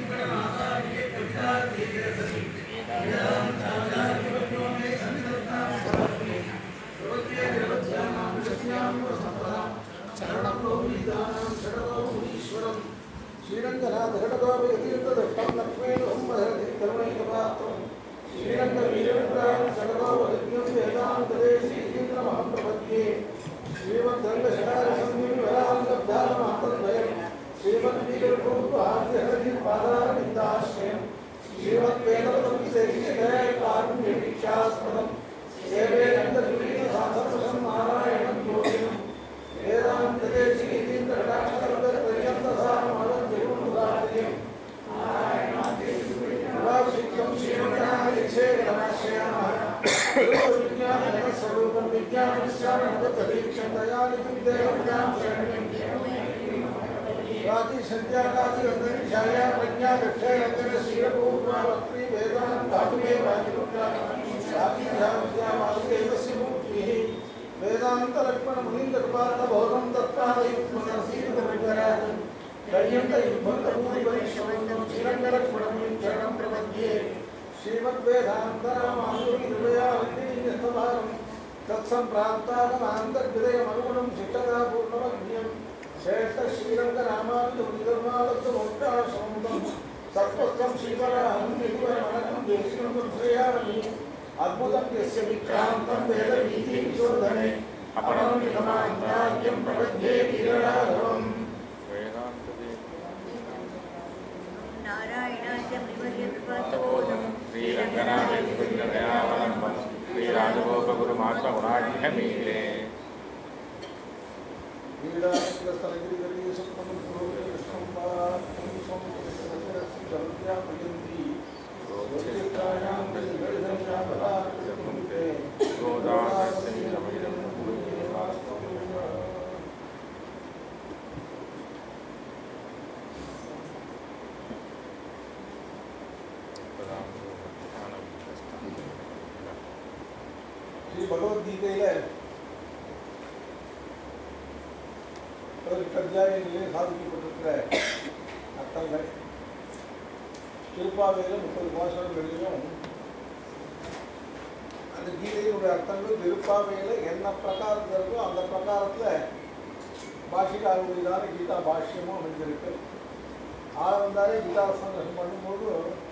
श्रीमद्वेदपदं सेवेनन्दनारायणं योगिनं वेदांत लक्ष्मण मुनीन्द्र कृपार्थ बहुधम तत्पादयुक्तमनसीतमविवराजम् पर्यन्त युद्धन्त भूरि परिश्रमं श्रीरङ्ग लक्ष्मणं चरणं प्रपद्ये श्रीमद्वेदान्तरामानुरी हृदयावन्तीस्तभारं तत्सम्प्राप्तागमान्तर्हृदयमनुगुणं शिक्षता पूर्णमज्ञं श्रेष्ठ श्रीरङ्गरामानुजमुनिर्मालत्वमोक्षाश्रमं सर्वस्वं श्रीवराहं निर्वरमणकं देशिकं श्रेयामि अद्भुतं यस्य विक्रान्तं वेदवीतिशोधने अपरमितमान्ताद्यं प्रपद्ये वीरराघवम् नारायणाद्यमनिवर्यकृपात्तबोधं श्रीरङ्गनाथदयावलम्बं श्रीराजगोपगुरुमात्मगुणाढ्यमीले ஸ்ரீ பகவத்கீதையில பதினெட்டு அத்தியாயங்களிலே சாதிக்கப்பட்டிருக்கிற அர்த்தங்கள் திருப்பாவையில் முப்பது பாசனங்களிலும் அந்த கீதையினுடைய அர்த்தங்கள் திருப்பாவையில் என்ன பிரகாரம் இருக்கோ அந்த பிரகாரத்தில் பாஷிகாருடையதான கீதா பாஷ்யமும் அமைஞ்சிருக்கு ஆழ்ந்தாலே கீதா சங்கரம் பண்ணும்போது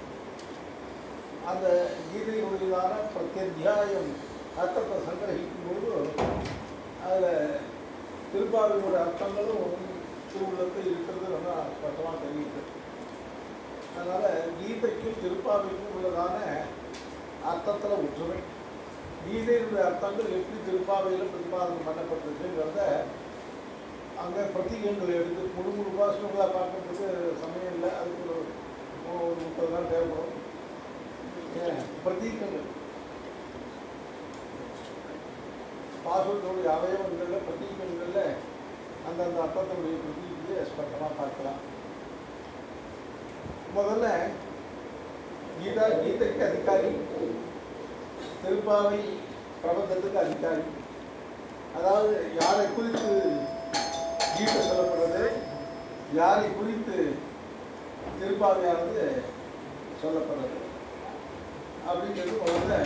அந்த கீதையினுடையதான பிரத்யத்தியாயம் அர்த்தத்தை சங்கிரகிக்கும் போது அதில் திருப்பாவையோட அர்த்தங்களும் திருவுள்ளத்தில் இருக்கிறது ரொம்ப ஸ்பஷ்டமாக தெரியுது அதனால் கீதைக்கும் திருப்பாவைக்கும் உள்ளதான அர்த்தத்தில் ஒற்றுமை கீதையினுடைய அர்த்தங்கள் எப்படி திருப்பாவையில் பிரதிபாதனம் பண்ணப்பட்டிருக்குங்கிறத அங்கே பிரத்திகங்களை எடுத்து முழு முழு உபாசனங்களாக பார்க்கறதுக்கு சமயம் இல்லை அதுக்கு ஒரு ஒரு முப்பது நாள் தேவைப்படும் ஏன், பிரதீகங்கள் பாசுரத்துடைய அவயவங்களில் பிரதீகங்களில் அந்தந்த அர்த்தத்தினுடைய பிரதீகத்தை ஸ்பஷ்டமாக பார்க்கலாம் முதல்ல கீதா கீதைக்கு அதிகாரி திருப்பாவை பிரபந்தத்துக்கு அதிகாரி அதாவது யாரை குறித்து கீதை சொல்லப்படுறது யாரை குறித்து திருப்பாவையானது சொல்லப்படுறது அப்படிங்கிறது முதல்ல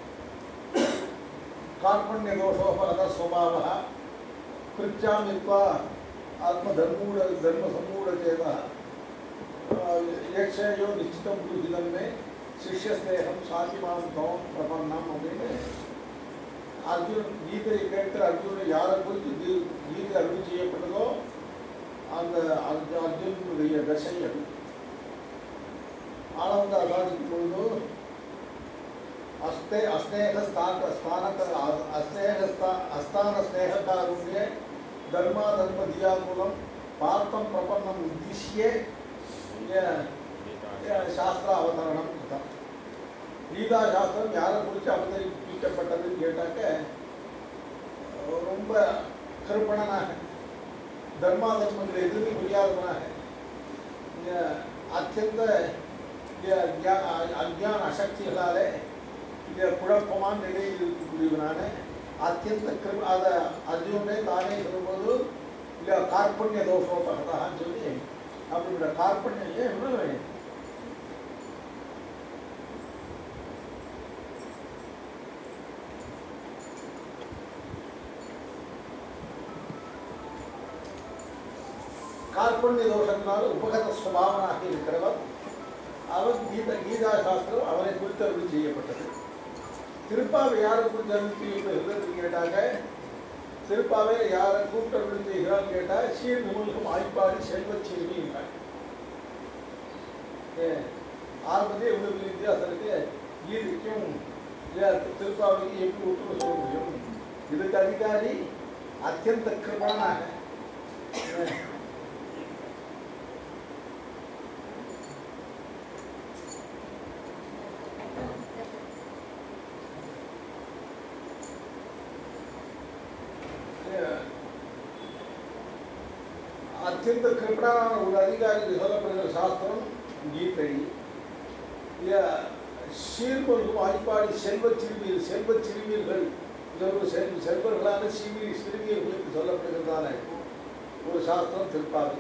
कार्पण्य दोषोपरत स्वभाव कृत्यामित्वा आत्मधर्मूढ धर्मसम्मूढचेतः यक्षयो निश्चितं गुरुहितं मे शिष्यस्नेहं சாந்திமாம் தவம் பிரபன்னம் அப்படின்னு அர்ஜுன் கீதையை கேட்டு அர்ஜுனை யாரை குறித்து கீ- கீதை அருள் செய்யப்பட்டதோ அந்த அர்ஜு அர்ஜுனுடைய தசை அது ஆனந்த சாதிக்கும் பொழுது अस्ते अस्नेह स्थान स्थान अस्नेह अस्थान स्नेह कारुण्य धर्मा धर्म दियाकुलं पार्थं प्रपन्नम् उद्दिश्य य- य- शास्त्र அவதரணம் कृतं கீதா சாஸ்திரம் யாரை குறித்து அவதரிப்பிக்கப்பட்டதுன்னு கேட்டாக்க ரொம்ப கருப்பணனாக தர்மா தர்மங்களை எதிர்த்து புரியாதவனாக ய- அத்தியந்த ய- ஞா- அஞ்ஞான அசக்திகளாலே இதை குழப்பமான நிலையில் இருக்கக்கூடியவனான அத்தியந்த கிரும அதை அர்ஜுனே தானே சொல்லும்போது இல்லை கார்பண்ய தோஷோபகதான்னு சொல்லி அப்படிப்பட்ட கார்பண்யம் ஏன் இன்னும் கார்பண்ய தோஷத்தினால் உபகத சுபாவனாக இருக்கிறவர் அவர் கீத கீதா சாஸ்திரம் அவரை குறித்து அருள் செய்யப்பட்டது திருப்பாவை யாரை குறித்து அருள் செய்யப்படுகிறது கேட்டாங்க திருப்பாவை யாரை கூப்பிட்டு அருள் செய்கிறார் கேட்டால் சீர் நூல்கும் ஆய்ப்பாடி செல்வச் சிறுமி ஆரம்பத்தே இவ்வளவு பெரிய வித்தியாசம் இருக்கு கீதைக்கும் இல்லையா திருப்பாவைக்கும் எப்படி ஒற்றுமை சொல்ல முடியும் இதுக்கு அதிகாரி அத்தியந்த கிருபனாக அத்தியந்த கிருப்பனான ஒரு அதிகாரிக்கு சொல்லப்படுகிற சாஸ்திரம் கீதை இல்லையா சீர்கொள்ளும் வாய்ப்பாடி செல்வச் சிறுமியர் செல்வச் சிறுமியர்கள் இந்த ஒரு செல் செல்வர்களான சிறுமி சிறுமியர்களுக்கு சொல்லப்படுகிறதான ஒரு சாஸ்திரம் திருப்பாவை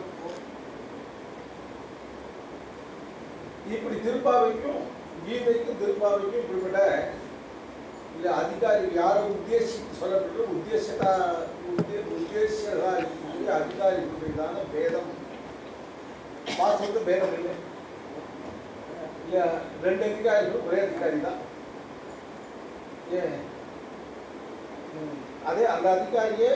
இப்படி திருப்பாவைக்கும் கீதைக்கும் திருப்பாவைக்கும் இப்படிப்பட்ட இல்லை அதிகாரி யாரை உத்தேசித்து சொல்லப்பட்ட உத்தேசதா உத்தே உத்தேசதா இருக்கக்கூடிய அதிகாரிகளுடையதான பேதம் வாசலுக்கு பேதம் இல்லை இல்லையா ரெண்டு அதிகாரிகளும் ஒரே அதிகாரி தான் ஏன் ம், அதே அந்த அதிகாரியே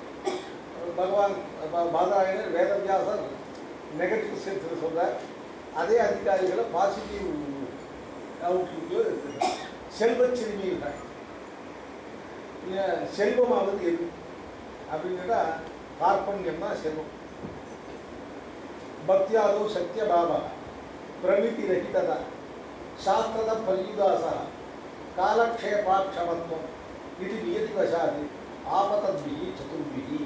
பகவான் ப- பாதராயணர் வேதவியாசர் நெகட்டிவ் சென்ஸில் சொல்றார் அதே அதிகாரிகளை பாசிட்டிவ் அவுட்லுக்கில் இருக்குது செல்வச் சிறுமிகள் இல்லை செல்வமாவது எது அப்படின்னு கேட்டால் கார்பண்யம் தான் செல்வம் பக்தியாதோ சத்ய பாபா பிரமிதி ரஹிதத சாஸ்திரத பரியுதாசா காலக்ஷேபாட்சமத்துவம் இது நியதி வசாது ஆபதத்பிகி சதுர்பிகி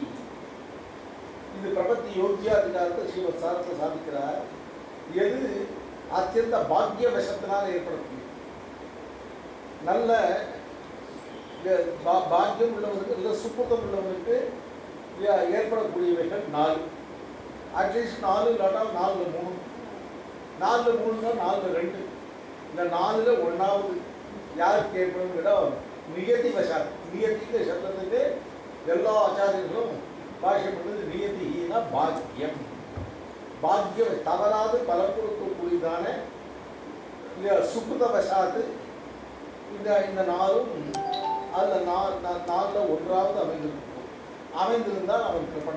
இது பிரபத்தி யோகியாதிகாரத்தை ஸ்ரீமத் சாரத்தை சாதிக்கிறார் எது அத்தியந்த பாக்கிய வசத்தினால் ஏற்படக்கூடிய நல்ல இந்த பா- பாக்கியம் உள்ளவனுக்கு நல்ல சுப்புத்தம் உள்ளவனுக்கு ஏ- ஏற்படக்கூடியவைகள் நாலு அட்லீஸ்ட் நாலு இல்லாட்டா நாலு மூணு நாலு மூணுனா நாலு ரெண்டு இந்த நாலுல ஒன்றாவது யாருக்கு ஏற்படும் கேட்டால் நியதி வசாத் நியதிக்கு சப்தத்துக்கு எல்லா ஆச்சாரியர்களும் பாஷ்ய பண்ணது நியதினா பாக்கியம் பாக்கியம் தவறாது பலம் கொடுக்கக்கூடியதான இல்லையா சுக்குத வசாத்து இந்த இந்த நாளும் அதில் நா நா- நாலில் ஒன்றாவது அமைந்திருக்கும் அமைந்திருந்தால் அவன் கிருப்பன்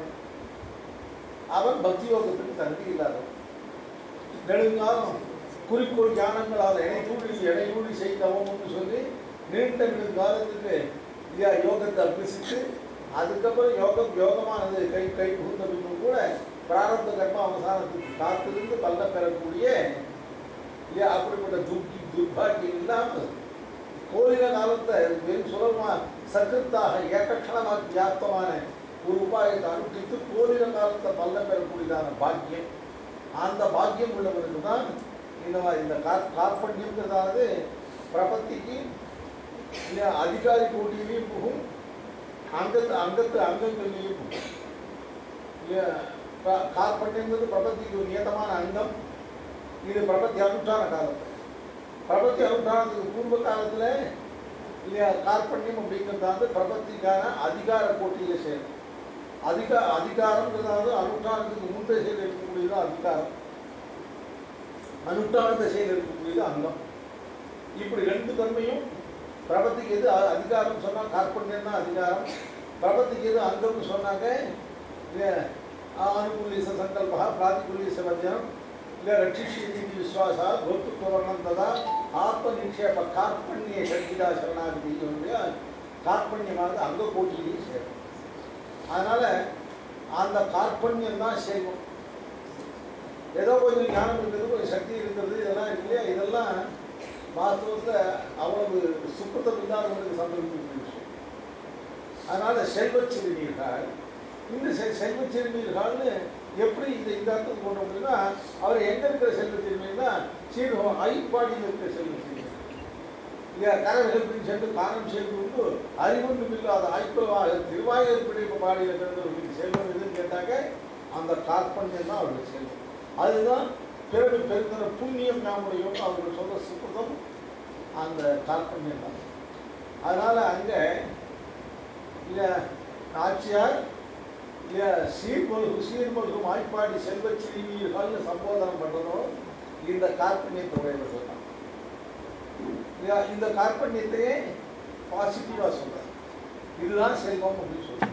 அவன் பக்தி யோகத்துக்கு தகுதி இல்லாதவன் நெடுங்காலம் குறிக்கோள் ஞானங்களால் இணைத்தூடி இடையூடி செய்தவம்னு சொல்லி நீண்ட நெடுங்காலத்துக்கு இல்லையா யோகத்தை அபியசித்து அதுக்கப்புறம் யோகம் யோகமானது கை கை புகுந்த பின்னும் கூட பிராரப்த கர்ம அவசானத்துக்கு காத்திருந்து பல்ல பெறக்கூடிய இல்லையா அப்படிப்பட்ட துர்க்கி துர்பாக்கியம் இல்லாமல் கோரின காலத்தை வெறும் சுலபமாக சகிருத்தாக ஏகக்ஷணமாக வியாப்தமான ஒரு உபாயத்தை அனுஷ்டித்து கோரின காலத்தை பல்ல பெறக்கூடியதான பாக்கியம் அந்த பாக்கியம் உள்ளவனுக்கு தான் இந்த மாதிரி இந்த கார் கார்பண்யங்கிறதாவது பிரபத்திக்கு இல்லையா அதிகாரி போட்டியிலையும் புகும் அங்கத்து அங்கத்து அங்கங்கள்லையும் புகும் இல்லையா கா- கார்பண்யங்கிறது பிரபத்திக்கு ஒரு நியதமான அங்கம் இது பிரபத்தி அனுஷ்டான காலத்தில் பிரபத்தி அனுஷ்டானத்துக்கு பூர்வ காலத்தில் இல்லையா கார்பண்யம் அப்படிங்கிறது வந்து பிரபத்திக்கான அதிகார போட்டியில் சேரும் அதிக அதிகாரங்கிறதாவது அனுஷ்டானத்துக்கு முன் திசையில் இருக்கக்கூடியது அதிகாரம் அனுஷ்டான திசையில் இருக்கக்கூடியது அங்கம் இப்படி ரெண்டு தன்மையும் பிரபத்திக்கு எது அ- அதிகாரம் சொன்னால் கார்பண்யம் தான் அதிகாரம் பிரபத்திக்கு எது அங்கம்னு சொன்னாங்க இல்லையா அனுகூலிச சங்கல்பா பிராதிகூலிச வர்ஜனம் இல்லை ரட்சிஷி விஸ்வாசா கோத்துவர்ணம் ததா ஆத்ம நிக்ஷேப கார்பண்ய சங்கிதா சரணாகதியுடைய கார்பண்யமானது அங்க போட்டியிலேயே சேரும் அதனால் அந்த கார்பண்யம் தான் செய்வோம் ஏதோ கொஞ்சம் ஞானம் இருக்கிறது கொஞ்சம் சக்தி இருக்கிறது இதெல்லாம் இருக்கு இல்லையா இதெல்லாம் வாஸ்தவத்தில் அவ்வளவு சுத்தம் இல்லாதவங்களுக்கு சந்தர்ப்பிக்கிற விஷயம் அதனால் செல்வச் சிறுநீர்கள் இந்த செ செல்வச் சிறுநீர்கள்னு எப்படி இந்த இந்த அர்த்தம் கொண்டு அப்படின்னா அவர் எங்கே இருக்கிற செல்வச் சிறுநீர்னா சீர்கம் ஐப்பாடியில் இருக்கிற செல்வச் சிறுநீர் இல்லையா கரவிகள் சென்று காரணம் செய்து கொண்டு அறிவொன்றும் இல்லாத ஐப்பவாக திருவாயூர் பிடிப்பு பாடியில் பிறந்தவர்களுக்கு செல்வம் எதுன்னு கேட்டாங்க அந்த கார்பண்யம் தான் அவருக்கு செல்வம் அதுதான் பிறகு பெருக்கிற புண்ணியம் நாமுடையும் அவர்கள் சொல்ற சுத்தம் அந்த கார்பண்யம் தான் அதனால் அங்கே இல்லை நாச்சியார் இல்லையா சீர்மொழு சீர்மொழு வாய்ப்பாடி செல்வச் சிறுமியர்கள்னு சம்போதனம் பண்ணுறதும் இந்த கார்பண்யத்துடைய சொன்னான் இல்லையா இந்த கார்பண்யத்தையே பாசிட்டிவாக சொல்கிறார் இதுதான் செல்வம் அப்படின்னு சொல்றார்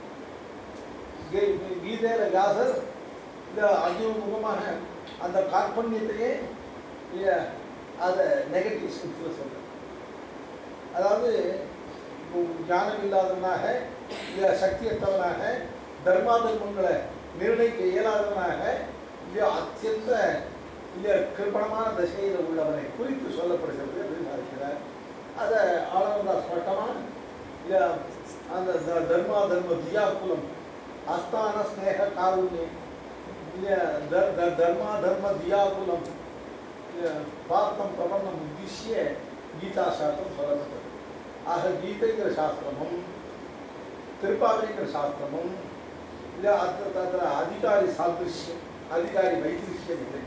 கீ- கீதையில வியாசர் இந்த அஜீவமுகமாக அந்த கார்பண்யத்தையே இல்லையா அதை நெகட்டிவ் சென்ஸில் சொல்கிறார் அதாவது இப்போ ஞானம் இல்லாதவனாக இல்லை சக்தியற்றவனாக தர்மா தர்மங்களை நிர்ணயிக்க இயலாதவனாக இல்லையா அத்தியந்த இல்லையா கிருப்பணமான திசையில் உள்ளவனை குறித்து சொல்லப்படுகிறது அப்படின்னு இருக்கிறார் அதை ஆளவந்தா ஸ்பஷ்டமாக இல்லையா அந்த த- தர்மா தர்ம தியாக்குலம் அஸ்தான ஸ்நேக காருண்யம் இல்லையா த- த- தர்மா தர்ம தியாகுலம் இல்லையா பார்த்தம் பிரபந்தம் உத்திஷ்ய கீதா சாஸ்திரம் சொல்லப்பட்டது ஆக கீதைங்கிற சாஸ்திரமும் திருப்பாவைங்கிற சாஸ்திரமும் இல்லை அத்த தத்திர அதிகாரி சாதிருஷ்யம் அதிகாரி வைத்திருஷ்யம் இல்லை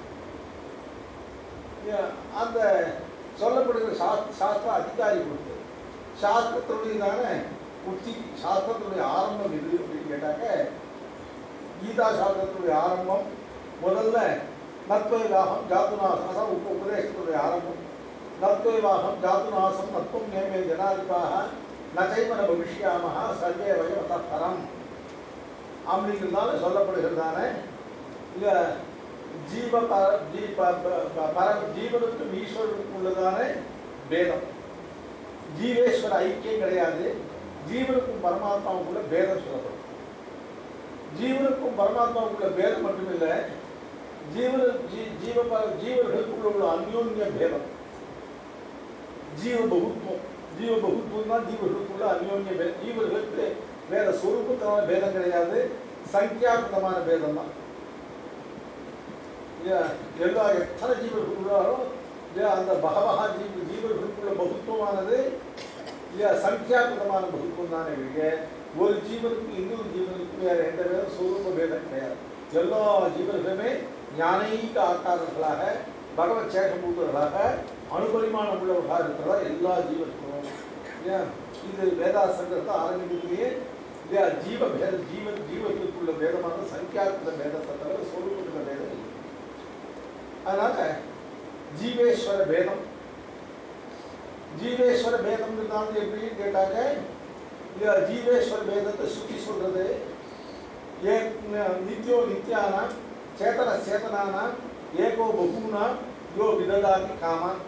இல்லையா? அந்த சொல்லப்படுகிற சாஸ்திர சாஸ்திரம் அதிகாரி கொடுத்தது சாஸ்திரத்துடையதான உச்சி சாஸ்திரத்துடைய ஆரம்பம் எது அப்படின்னு கேட்டாக்க கீதா சாஸ்திரத்துடைய ஆரம்பம் முதல்ல நத்வைவாகம் ஜாத்துநாசம் அதான் உப உபதேசத்துடைய ஆரம்பம் நத்வைவாகம் ஜாத்துநாசம் நத்வம் நேமே ஜனாதிபாக நச்சைமன பவிஷ்யாமஹா சர்வே வயவத பரம் அப்படிங்கிறதால சொல்லப்படுகிறதான இல்லை ஜீவ பர ஜீ ப- ப- ப- பர ஜீவனுக்கும் ஈஸ்வரனுக்கும் உள்ளதான பேதம் ஜீவேஸ்வர ஐக்கியம் கிடையாது ஜீவனுக்கும் பரமாத்மாவுக்குள்ள பேதம் சொல்லப்படும் ஜீவனுக்கும் பரமாத்மாவுக்குள்ள பேதம் மட்டுமில்லை ஜீவன ஜீ ஜீவ ப- ஜீவர்களுக்குள்ள உள்ள அந்யோன்ய பேதம் ஜீவ பகுத்துவம் ஜீவ பகுத்துவம் தான் ஜீவர்களுக்குள்ள அந்யோன்ய பேதம் ஜீவர்களுக்கு வேற சொரூபத்தமான பேதம் கிடையாது சங்கியாபுதமான பேதம் தான் இல்லையா எல்லா எத்தனை ஜீவர்கள் உள்ளாரோ இல்லையா அந்த பகவகா ஜீவ ஜீவர்களுக்குள்ள பகுத்துவமானது இல்லையா சங்கியாபுதமான பகுத்துவம் தானே ஒழிய ஒரு ஜீவனுக்கு இன்னொரு ஜீவனுக்கு வேற எந்த பேரும் சொரூப பேதம் கிடையாது எல்லா ஜீவர்களுமே ஞானீக ஆக்காரர்களாக பகவத் சேஷமூர்த்தர்களாக அணுபரிமாணம் உள்ளவர்களாக இருக்கிறதா எல்லா ஜீவர்களும் இல்லையா இது வேதாசங்கிறத ஆரம்பிக்கிறதுலேயே இல்லையா ஜீவ பேத ஜீவ ஜீவர்களுக்குள்ள பேதமான சங்கியாத்மக பேதத்தை தவிர சொரூபத்துல பேதம் இல்லை அதனால ஜீவேஸ்வர பேதம் ஜீவேஸ்வர பேதம்ங்கிறது எப்படின்னு கேட்டாங்க இல்லையா ஜீவேஸ்வர பேதத்தை சுற்றி சொல்றது ஏ நித்யோ நித்யானா சேதன சேதனானா ஏகோ பகுனா யோ விததாதி காமான்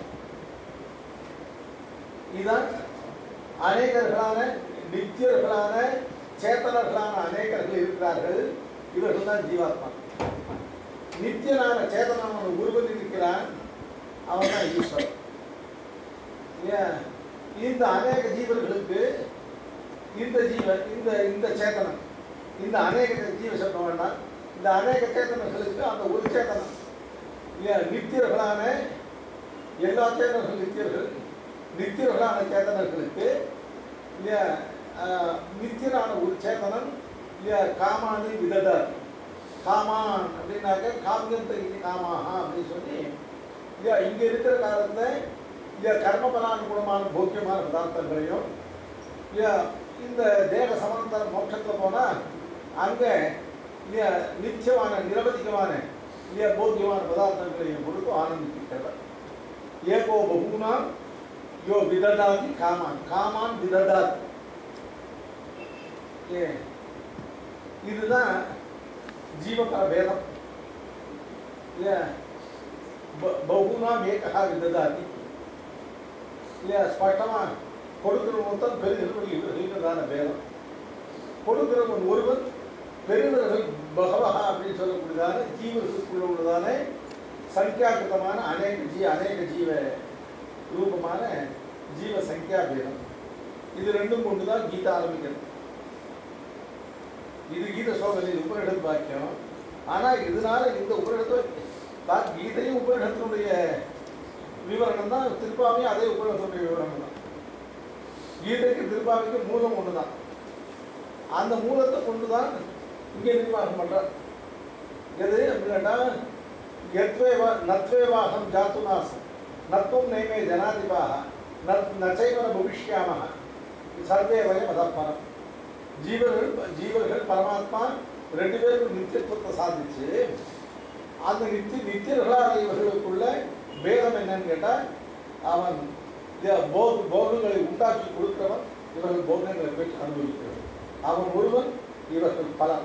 இதான் அநேகர்களான நித்தியர்களான சேத்தனர்களான அநேகர்கள் இருக்கிறார்கள் இவர்கள் தான் ஜீவாத்மா நித்தியனான சேதனான ஒருவன் இருக்கிறான் அவன் தான் ஈஸ்வரன் ஏன் இந்த அநேக ஜீவர்களுக்கு இந்த ஜீவன் இந்த இந்த சேதனம் இந்த அநேக ஜீவ சொல்ல வேண்டாம் இந்த அநேக சேதனங்களுக்கு அந்த ஒரு சேதனம் இல்லையா நித்தியர்களான எல்லா சேதனர்கள் நித்தியர்கள் நித்தியர்களான சேதனர்களுக்கு இல்லையா ஆஹ், நித்தியனான ஒரு சேதனன் இல்லையா காமானி விதடார் காமான் அப்படின்னாக்க காமியம் தகுதி காமாஹா அப்படின்னு சொல்லி இல்லையா இங்கே இருக்கிற காலத்தில் இல்லையா கர்மபலானுகுணமான போக்கியமான பதார்த்தங்களையும் இல்லையா இந்த தேக சமாந்தர மோட்சத்தில் போனால் அங்கே இல்லையா நிச்சயமான நிரவதிகமான இல்லையா போக்கியமான பதார்த்தங்களையும் கொடுத்து ஆனந்திக்கிறது ஏகோ பகுனா யோ விதடாதி காமான் காமான் விதடாதி ஏ இதுதான் ஜீவபர பேதம் இல்லையா ப- பகுனாம் ஏகா விததாதி இல்லையா ஸ்பஷ்டமாக கொடுக்கிறவன் தான் பெறுகிறவன் இவர்களான பேதம் கொடுக்கிறவன் ஒருவன் பெறுகிறவர்கள் பகவஹா அப்படின்னு சொல்லக்கூடியதான ஜீவர்களுக்குள்ள உள்ளதான சங்கியாகிருதமான அநேக ஜீ அநேக ஜீவ ரூபமான ஜீவ சங்கியா பேதம் இது ரெண்டும் கொண்டு தான் கீதா ஆரம்பிக்கிறது இது கீத ஸ்லோகம் இது உபரிடத்து வாக்கியம் ஆனால் இதனால இந்த உபரிடத்தை பா- கீதையும் உபரிடத்தினுடைய விவரணம் தான் திருப்பாவையும் அதே உபரிடத்தினுடைய விவரணம் தான் கீதைக்கு திருப்பாவைக்கு மூலம் ஒன்று தான் அந்த மூலத்தை கொண்டு தான் இங்கே நிர்வாகம் பண்ணுறார் எது அப்படின்னா எத்வேவா நத்வேவாகம் ஜாத்துநாசம் நத்வம் நைமே ஜனாதிபாக நத் நச்சைவன பவிஷ்யாமः சர்வே வயம் அதப்பரம் ஜீவர்கள் ஜீவர்கள் பரமாத்மா ரெண்டு பேருக்கும் நித்தியத்துவத்தை சாதிச்சு அந்த நித்திய நித்தியர்களாக இவர்களுக்குள்ள பேதம் என்னன்னு கேட்டா அவன் ய- போக போகங்களை உண்டாக்கி கொடுக்கிறவன் இவர்கள் போகங்களை பெற்று அனுபவிக்கிறவன் அவன் ஒருவன் இவர்கள் பலர்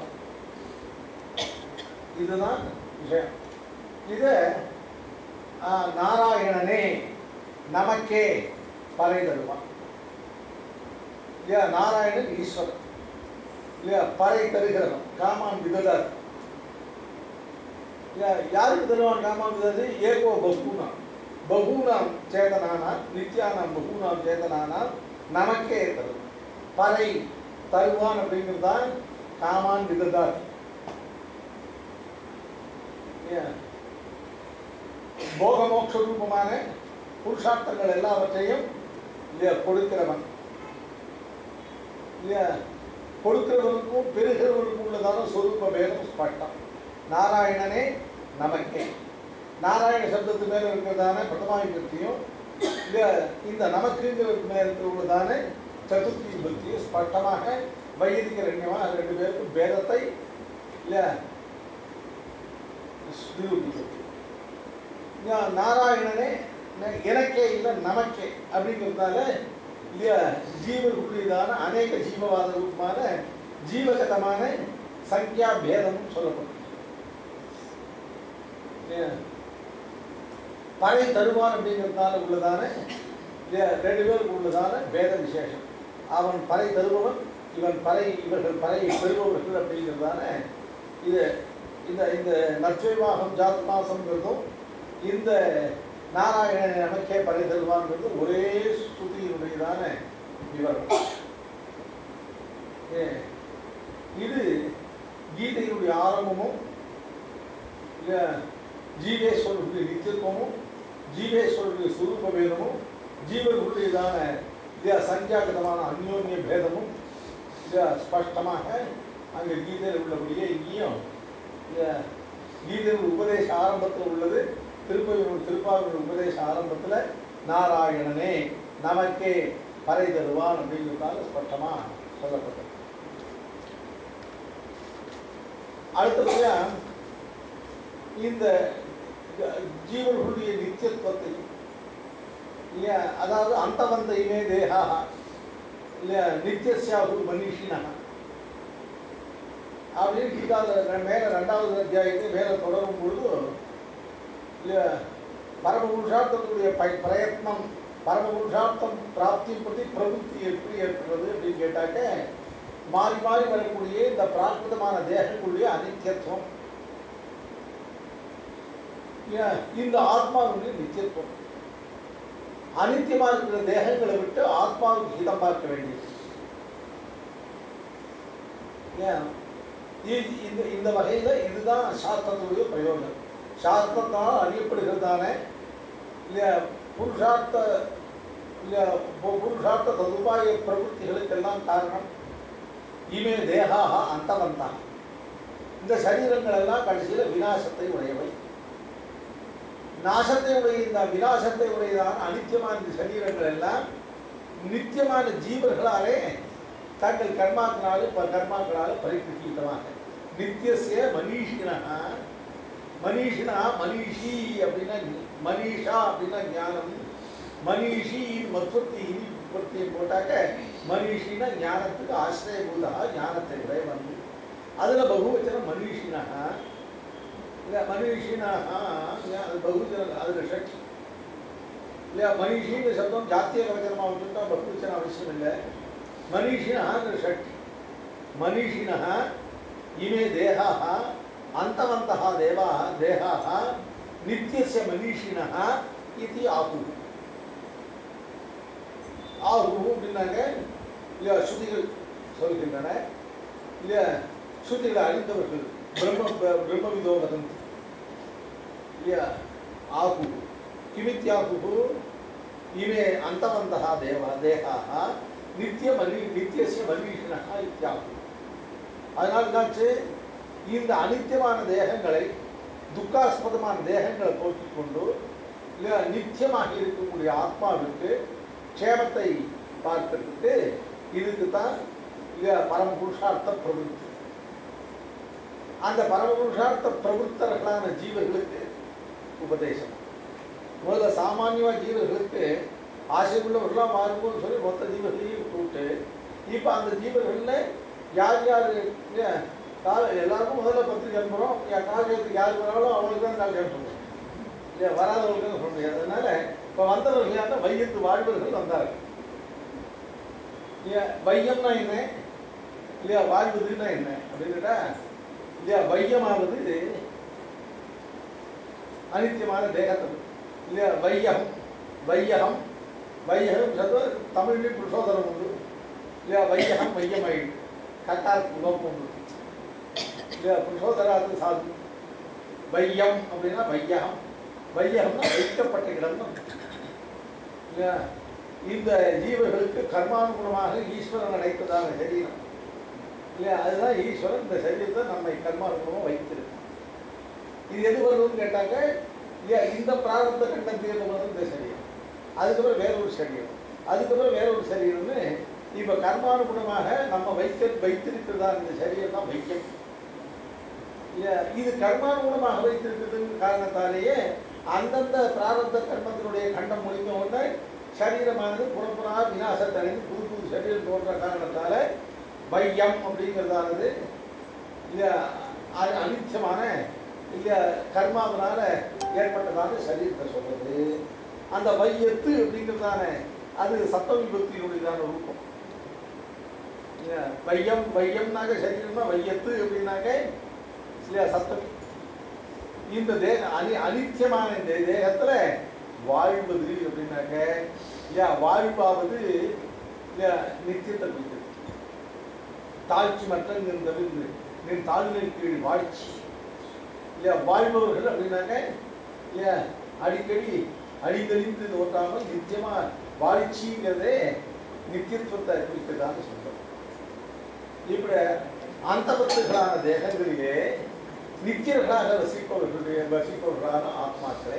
இதுதான் விஷயம் இதை ஆ, நாராயணனே நமக்கே பறை தருவான் இல்லையா நாராயணன் ஈஸ்வரன் இல்லையா பறை தருகிறவன் காமான் விததார் இல்லையா யாருக்கு தருவான் காமான் விதது ஏகோ பகுனாம் பகுனாம் சேதனானால் நித்யானாம் பகுனாம் சேதனானால் நமக்கே தரும் பறை தருவான் அப்படிங்கிறது தான் காமான் விததார் இல்லையா போகமோட்ச ரூபமான புருஷார்த்தங்கள் எல்லாவற்றையும் இல்லையா கொடுக்கிறவன் இல்லையா கொடுக்கிறவனுக்கும் பெறுகிறவனுக்கும் உள்ளதான சொரூப பேதம் ஸ்பஷ்டம் நாராயணனே நமக்கே நாராயண சப்தத்து மேல இருக்கிறதான பிரதமாயுத்தியும் இல்லையா இந்த நமக்குங்கிறதுக்கு மேல இருக்கிற உள்ளதான சதுர்த்தி விபத்தியும் ஸ்பஷ்டமாக வைதிக ரண்யமா அது ரெண்டு பேருக்கும் பேதத்தை இல்லையா நிரூபிக்கிறது ஞா- நாராயணனே ந- எனக்கே இல்லை நமக்கே அப்படிங்கிறதுனால இல்லையா ஜீவர்களுடையதான அநேக ஜீவவாத ரூபமான ஜீவகதமான சங்கியா பேதமும் சொல்லப்படும் இல்லையா? படை தருவான் அப்படிங்கிறதுனால உள்ளதான இல்லையா ரெண்டு பேருக்கு உள்ளதான பேத விசேஷம் அவன் பறை தருபவன் இவன் பறை இவர்கள் பறையை பெறுபவர்கள் அப்படிங்கிறதான இது இந்த இந்த நற்செய்வாகம் ஜாத்மாசம்ங்கிறதும் இந்த நாராயணன் நமக்கே பறை தருவாங்கிறது ஒரே ஸ்துதியினுடையதான விவரம் ஏ, இது கீதையினுடைய ஆரம்பமும் இல்ல ஜீவேஸ்வரனுடைய நித்தியத்துவமும் ஜீவேஸ்வரனுடைய சுரூப பேதமும் ஜீவர்களுடையதான இல்லையா சஞ்சாகதமான அந்யோன்ய பேதமும் இல்லையா ஸ்பஷ்டமாக அங்கே கீதையில் உள்ளபடியே இங்கேயும் இல்லையா கீதையின் உபதேச ஆரம்பத்தில் உள்ளது திருப்பதியின் திருப்பாவின் உபதேச ஆரம்பத்தில் நாராயணனே நமக்கே பறை தருவான் அப்படிங்கிறதால ஸ்பஷ்டமாக சொல்லப்பட்டது அடுத்தபடியா இந்த ஜ- ஜீவர்களுடைய நித்தியத்துவத்தை இல்லையா அதாவது அந்த வந்த இமே தேகா இல்லையா நித்தியசியாகு மனிஷினா அப்படின்னு கீதால மேல ரெண்டாவது அத்தியாயத்தை மேல தொடரும் பொழுது இல்லையா பரமபுருஷார்த்தத்துடைய ப பிரயத்னம் பரமபுருஷார்த்தம் பிராப்தி பற்றி பிரபுத்தி எப்படி ஏற்படுறது அப்படின்னு கேட்டாக்க மாறி மாறி வரக்கூடிய இந்த பிராகிருதமான தேகங்களுடைய அனித்தியத்துவம் இல்லையா? இந்த ஆத்மாவுடைய நித்தியத்துவம் அனித்தியமா இருக்கிற தேகங்களை விட்டு ஆத்மாவுக்கு ஹிதம் பார்க்க வேண்டியது ஏன் இ- இந்த இந்த வகையில இதுதான் சாஸ்திரத்துடைய பிரயோஜனம் சாஸ்திரத்தால் அறியப்படுகிறதான இல்லையா புருஷார்த்த இல்லையா பு- புருஷார்த்த ததுபாய பிரவృத்திகளுக்கெல்லாம் காரணம் இமே தேகாக அந்தவந்தான் இந்த சரீரங்கள் எல்லாம் கடைசியில் விநாசத்தை உடையவை நாசத்தை உடைய இந்த விநாசத்தை உடையதான அனித்தியமான இந்த சரீரங்கள் எல்லாம் நித்தியமான ஜீவர்களாலே தங்கள் கர்மாக்களாலே ப- கர்மாக்களாலே பரிகிருத்தமாக நித்தியசிய மனிஷினா மனிஷினா மனிஷி அப்படின்னா ஞ- மனிஷா அப்படின்னா ஞானம் மனிஷி மத்வத்தி பிரத்தியம் போட்டாக்க மனிஷினா ஞானத்துக்கு ஆசிரியபூதா ஞானத்தை உடையவன் அதில் பகுவச்சனம் மனிஷினா இல்லை மனிஷினா அது பகுஜன அதில் ஷட்சி இல்லையா மனிஷிங்கிற சப்தம் ஜாத்திய கவச்சனமாக வச்சுட்டா பகுவச்சனம் அவசியம் இல்லை மனிஷினங்கிற ஷட்சி மனிஷினா இமே தேகாः अन्तवन्तः देवाः देहाः नित्यस्य मनीषिणः इति आहुः ஆகுரு அப்படின்னாங்க இல்லையா ஸ்ருதிகள் சொல்கின்றன இல்லையா ஸ்ருதிகளை அறிந்தவர்கள் பிரம்ம ப- பிரம்மவிதோ வதந்தி இல்லையா ஆகு கிமித்யாகு இமே அந்தவந்தः தேவா தேகாः நித்திய மனி நித்தியசிய மனீஷினः இத்தியாகு அதனால் என்னாச்சு இந்த அனித்தியமான தேகங்களை துக்காஸ்பதமான தேகங்களை போக்கிக் கொண்டு இல்லையா நித்தியமாக இருக்கக்கூடிய ஆத்மாவிற்கு க்ஷேமத்தை பார்க்கறதுக்கு இதுக்கு தான் இல்லையா பரம புருஷார்த்த பிரவருத்தி அந்த பரம புருஷார்த்த பிரவருத்தர்களான ஜீவர்களுக்கு உபதேசம் முதல்ல சாமானியமாக ஜீவர்களுக்கு ஆசை உள்ளவர்களாக மாறும்போது சொல்லி மொத்த ஜீவர்களையும் விட்டு இப்போ அந்த ஜீவர்களில் யார் யார் இல்லையா, கால எல்லாருக்கும் முதல்ல பத்திரிக்கை அனுப்புகிறோம் என் காலத்துக்கு யார் வராலும் அவங்களுக்கு தான் கால் அனுப்புகிறோம் இல்லையா வராதவர்களுக்கு சொல்ல முடியாது அதனால இப்போ வந்தவர்கள் யாருன்னா வையத்து வாழ்வர்கள் வந்தார்கள் இல்லையா வையம்னா என்ன இல்லையா வாழ்வதுன்னா என்ன அப்படின்னுட்டா இல்லையா வையமாவது அனித்தியமான தேகத்தது இல்லையா வையகம் வையகம் வையகம் சதோ தமிழ்லையும் புருஷோதரம் உண்டு இல்லையா வையகம் வையமாயிடு கட்டாருக்கு லோகம் உண்டு இல்லையா புருஷோதராத்து சாது வையம் அப்படின்னா வையகம் வையகம்னா வைக்கப்பட்ட இடம்னு இல்லையா இந்த ஜீவர்களுக்கு கர்மானுகுணமாக ஈஸ்வரன் அழைத்ததான சரீரம் இல்லையா அதுதான் ஈஸ்வரன் இந்த சரீரத்தை நம்மை கர்மானுகுணமாக வைத்திருக்கு இது எது வருதுன்னு கேட்டாங்க இல்லையா இந்த பிராரப்த கண்டத்தில் வருது இந்த சரீரம் அதுக்கப்புறம் வேற ஒரு சரீரம் அதுக்கப்புறம் வேற ஒரு சரீரம்னு இப்போ கர்மானுகுணமாக நம்ம வைத்த வைத்திருக்கிறதா இந்த சரீரம் தான் வைக்கம் இல்லையா இது கர்மானுகுணமாக வைத்திருக்கிறதுன்னு காரணத்தாலேயே அந்தந்த பிராரப்த கர்மத்தினுடைய கண்டம் முடிந்த உடனே சரீரமானது புறப்புறா விநாசத்தை அடைந்து புது புது சரீரம் தோன்ற காரணத்தால வையம் அப்படிங்கிறதானது இல்லையா அ- அனித்தியமான இல்லையா கர்மாவினால ஏற்பட்டதான சரீரத்தை சொல்றது அந்த வையத்து அப்படிங்கிறதான அது சத்த விபத்தினுடையதான ரூபம் இல்லையா வையம் வையம்னாக்க சரீரம்னா வையத்து அப்படின்னாக்க இல்லையா சத்தம் இந்த தேக அனி அனித்தியமான இந்த தேகத்துல வாழ்வது அப்படின்னாக்க இல்லையா வாழ்வாவது இல்லையா நித்தியத்தை குறிக்கிறது தாழ்ச்சி மற்ற நின் தவிர்ந்து நின் தாழ்நிலை கீழ் வாழ்ச்சி இல்லையா வாழ்பவர்கள் அப்படின்னாக்க இல்லையா அடிக்கடி அடித்தறிந்து தோற்றாமல் நித்தியமா வாழ்ச்சிங்கிறதே நித்தியத்துவத்தை குறிக்கிறதான்னு சொல்றோம் இப்படி அந்தபத்துகளான தேகங்களிலே நித்தியர்களாக வசிப்பவர்களுடைய வசிப்பவர்களான ஆத்மாக்களே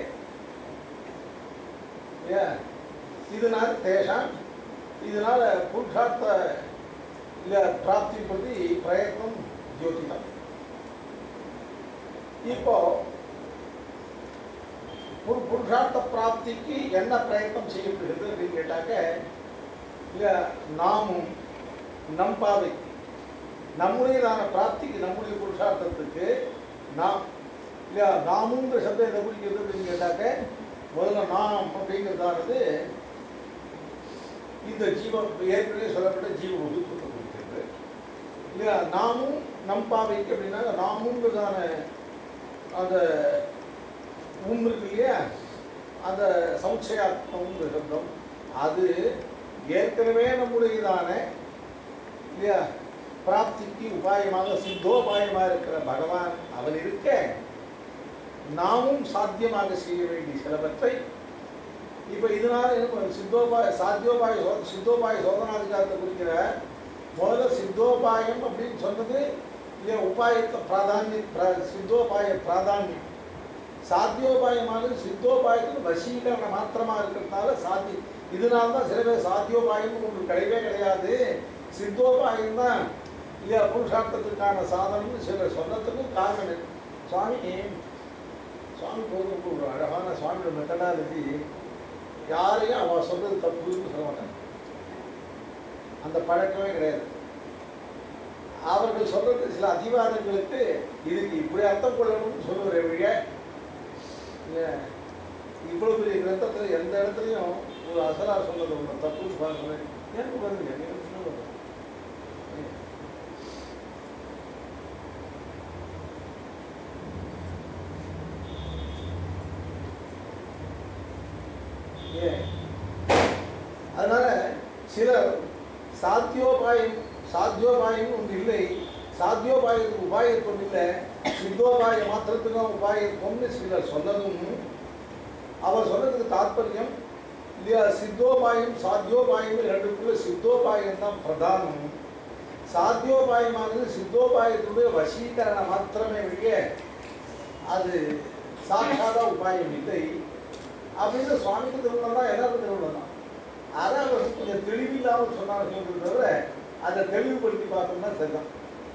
இல்லையா இதனால் தேஷாம் இதனால புருஷார்த்த இல்ல பிராப்தி பற்றி பிரயத்னம் ஜோதிடம் இப்போ ஒரு புருஷார்த்த பிராப்திக்கு என்ன பிரயத்னம் செய்யப்படுகிறது அப்படின்னு கேட்டாக்க இல்ல நாமும் நம் பாதைக்கு நம்முடையதான பிராப்திக்கு நம்முடைய புருஷார்த்தத்துக்கு நாம் இல்லையா நாமுங்கிற சப்தம் எதை குறிக்கிறது அப்படின்னு கேட்டாக்க முதல்ல நாம் அப்படிங்கிறதானது இந்த ஜீவ ஏற்கனவே சொல்லப்பட்ட ஜீவ வகுப்புக்கு குறிக்கிறது இல்லையா நாமும் நம் பாவைக்கு அப்படின்னா நாமுங்கிறதான அந்த உம் இருக்கு இல்லையா அந்த சமுச்சயாத்மங்கிற சப்தம் அது ஏற்கனவே நம்முடையதான இல்லையா பிராப்திக்கு உபாயமாக சித்தோபாயமாக இருக்கிற பகவான் அவன் இருக்க நாமும் சாத்தியமாக செய்ய வேண்டிய சிலவற்றை இப்போ இதனால என்ன சித்தோபாய சாத்தியோபாய சோ சித்தோபாய சோதனாதிகாரத்தை குறிக்கிற முதல்ல சித்தோபாயம் அப்படின்னு சொன்னது இல்லையா உபாயத்தை பிராதானிய பிரா- சித்தோபாய பிராதானியம் சாத்தியோபாயமானது சித்தோபாயத்துக்கு வசீகரணம் மாத்திரமா இருக்கிறதுனால சாத்தி இதனால தான் சில பேர் சாத்தியோபாயம் ஒன்று கிடையவே கிடையாது சித்தோபாயம் தான் இல்லையா புருஷார்த்தத்துக்கான சாதனம்னு சிலர் சொன்னதுக்கும் காரணம் இருக்கு. சுவாமி சுவாமி போதும் ஒரு அழகான சுவாமியோட மெத்தடாலஜி யாரையும் அவ சொல்றது தப்புன்னு சொல்ல மாட்டாங்க அந்த பழக்கமே கிடையாது அவர்கள் சொல்றது சில அதிகாரங்களுக்கு இதுக்கு இப்படி அர்த்தம் கொள்ளணும்னு சொல்லுற வழிய இல்ல, இவ்வளவு பெரிய கிரந்தத்தில் எந்த இடத்துலையும் ஒரு அசலார் சொன்னது ஒன்று தப்புன்னு பாருங்க எனக்கு பாருங்க எனக்கு சொல்லுங்க. ஏன் அதனால சில சாத்தியோபாயம் சாத்தியோபாயம் ஒன்று இல்லை சாத்தியோபாயத்துக்கு உபாயத்துவம் இல்லை சித்தோபாய மாத்திரத்துக்கும் உபாயத்துவம்னு சிலர் சொன்னதும் அவர் சொன்னதுக்கு தாற்பயம் இல்லையா சித்தோபாயம் சாத்தியோபாயம் ரெண்டுக்குள்ள சித்தோபாயம் தான் பிரதானம் சாத்தியோபாயமானது சித்தோபாயத்தினுடைய வசீகரணம் மாத்திரமே ஒழிய அது சாட்சாத உபாயம் இல்லை அப்படின்னு சுவாமிக்கு திருவிழா தான் எல்லாருக்கும் திருவிழா தான் அதை அவர் கொஞ்சம் தெளிவில்லாமல் சொன்னார்கள் தவிர அதை தெளிவுபடுத்தி பார்த்தோம்னா சரிதான்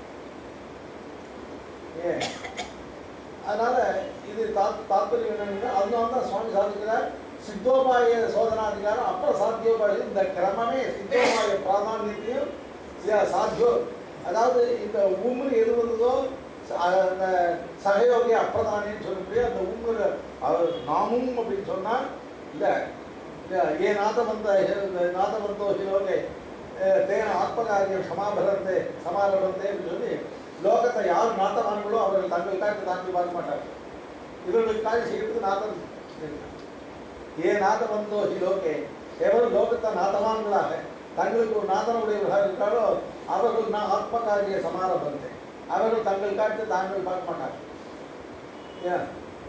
ஏன் அதனால இது தாத் தாத்பரியம் என்னன்னா அதனால தான் சுவாமி சாதிக்கிறார் சித்தோபாய சோதனாதிகாரம் அப்புறம் சாத்தியோபாய இந்த கிரமமே சித்தோபாய பிராதானியத்தையும் இல்லையா சாத்தியோ அதாவது இந்த உம்ரு எது வந்ததோ ச- அந்த சகயோகி அப்பிரதானின்னு சொல்லக்கூடிய அந்த உம்ரு அவர் நாமும் அப்படின்னு சொன்னா இல்லை இல்லை ஏ நாதவந்த நாதவந்தோ ஹிலோகே அஹ், தேன ஆத்மகாரியம் சமாபரந்தே சமாரபந்தே அப்படின்னு சொல்லி லோகத்தை யார் நாத்தவான்களோ அவர்கள் தங்கள் காட்டு தாண்டி பார்க்க மாட்டார்கள் இவர்களுக்கு காய் செய்யறதுக்கு நாதம் இருக்கு. ஏ நாதவந்தோ ஹிலோகே எவர் லோகத்தை நாதவான்களாக தங்களுக்கு ஒரு நாதனுடையவர்களாக இருக்காரோ அவர்கள் நான் ஆத்மகாரிய சமாரபந்தே அவர்கள் தங்கள் காட்டு தாங்கள் பார்க்க மாட்டார்கள் ஏன்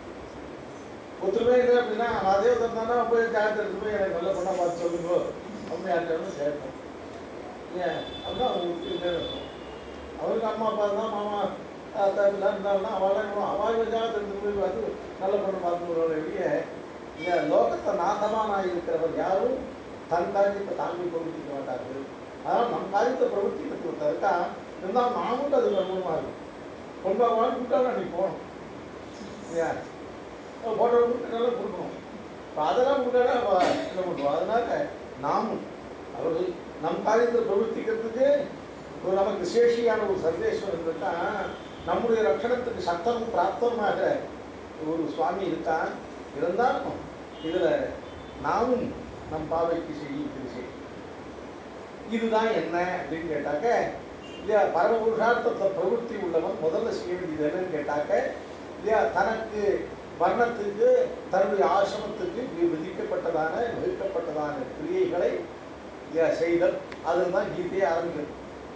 ஒத்துமே இல்லை அப்படின்னா நான் அதே தந்தானா போய் ஜாதகத்தை எடுத்து போய் எனக்கு நல்ல பொண்ணா பார்த்து சொல்லுங்க அப்படின்னு யார்கிட்ட கேட்போம் ஏன் அப்படின்னா அவங்களுக்கு இல்லை இருக்கும். அவருக்கு அம்மா அப்பா தான் மாமா தம்பிலாம் இருந்தாங்கன்னா அவளாம் அவாய் ஜாதகத்தை எடுத்து போய் பார்த்து நல்ல பொண்ணு பார்த்து வருவாங்க வெளியே இல்லை லோகத்தை நாசமானாக இருக்கிறவர் யாரும் தன் காரியத்தை தாங்கி பிரவர்த்திக்க மாட்டார்கள் அதனால் நம் காரியத்தை பிரவர்த்திக்கிறதுக்கு இருக்கா இருந்தாலும் நாமும் அது அனுபவமாக இருக்கும் கொண்டு வாழ் கூட்டாலும் அன்னைக்கு போகணும் இல்லையா போட்டோ நல்லா கொடுக்கணும் இப்போ அதெல்லாம் கொடுத்தா என்ன பண்ணுவோம் அதனால நாமும் அவர்கள் நம் காரியத்தை பிரவர்த்திக்கிறதுக்கு ஒரு நமக்கு சேஷியான ஒரு சந்தேஷம் இருந்துட்டா நம்முடைய ரட்சணத்துக்கு சத்தமும் பிராப்தமாக ஒரு சுவாமி இருக்கான் இருந்தாலும் இதில் நாமும் நம் பாவைக்கு செய்யும் செய் இதுதான் என்ன அப்படின்னு கேட்டாக்க இல்லையா பரமபுருஷார்த்தத்தை பிரவೃತ್ತಿ உள்ளவன் முதல்ல செய்ய வேண்டியது என்னன்னு கேட்டாக்க இல்லையா தனக்கு வர்ணத்துக்கு தன்னுடைய ஆசிரமத்துக்கு வி- விதிக்கப்பட்டதான வகுக்கப்பட்டதான கிரியைகளை இல்லையா செய்தல் அதுதான் கீதையை ஆரம்பிக்கிறது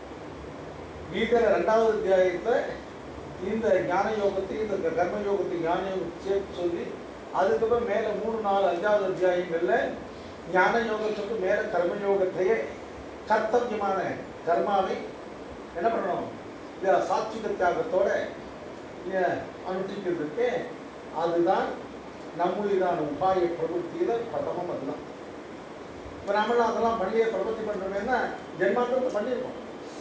கீதையில ரெண்டாவது அத்தியாயத்துல இந்த ஞான யோகத்தை இந்த கர்ம யோகத்தை ஞான யோகத்தை சேர்த்து சொல்லி அதுக்கப்புறம் மேல மூணு நாலு அஞ்சாவது அத்தியாயங்கள்ல ஞான யோகத்துக்கு மேல கர்ம யோகத்தையே கர்த்தவியமான கர்மாவை என்ன பண்ணணும் இல்ல சாத்விக தியாகத்தோட இல்ல அனுஷ்டிக்கிறதுக்கு அதுதான் நம்முடையதான உபாய பிரபுத்தியில பிரதமம் அதுதான் இப்போ நம்மளும் அதெல்லாம் பண்ணியே பிரபத்தி பண்ணுறோமேன்னா ஜென்மாந்தத்தை பண்ணியிருக்கோம்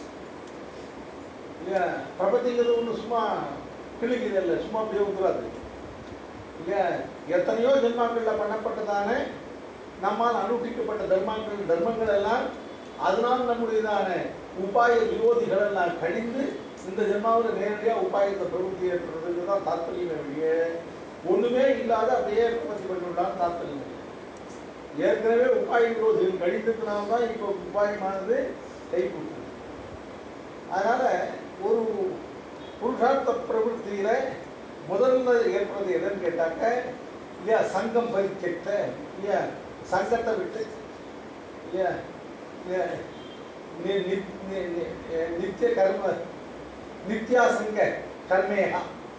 இல்லையா பிரபத்திங்கிறது ஒன்று சும்மா கிழிக்குது இல்லை சும்மா அப்படியே வந்துடாது இல்லையா எத்தனையோ ஜென்மாக்களில் பண்ணப்பட்டதான நம்மால் அனுஷ்டிக்கப்பட்ட தர்மங்கள் தர்மங்கள் எல்லாம் அதனால் நம்முடையதான உபாய விரோதிகள் எல்லாம் கழிந்து இந்த ஜென்மாவில் நேரடியாக உபாயத்தை பிரவருத்தி ஏற்படுறதுக்கு தான் தாற்பயம் வெளிய ஒன்றுமே இல்லாத அப்படியே பிரபத்தி பண்ணிவிடலான்னு தாற்பயம் இல்லை. ஏற்கனவே உபாய விரோதிகள் கழிந்ததுனால தான் இப்போ உபாயமானது கை கொடுக்குது அதனால ஒரு புருஷார்த்த பிரவருத்தியில முதல்ல ஏற்படுறது எதுன்னு கேட்டாக்க இல்லையா சங்கம் பறிக்கட்ட இல்லையா சங்கத்தை விட்டு இல்லையா இல்லையா நி- நி- நி- நி- அஹ் நித்திய கர்ம நித்யாசங்க கர்மேகா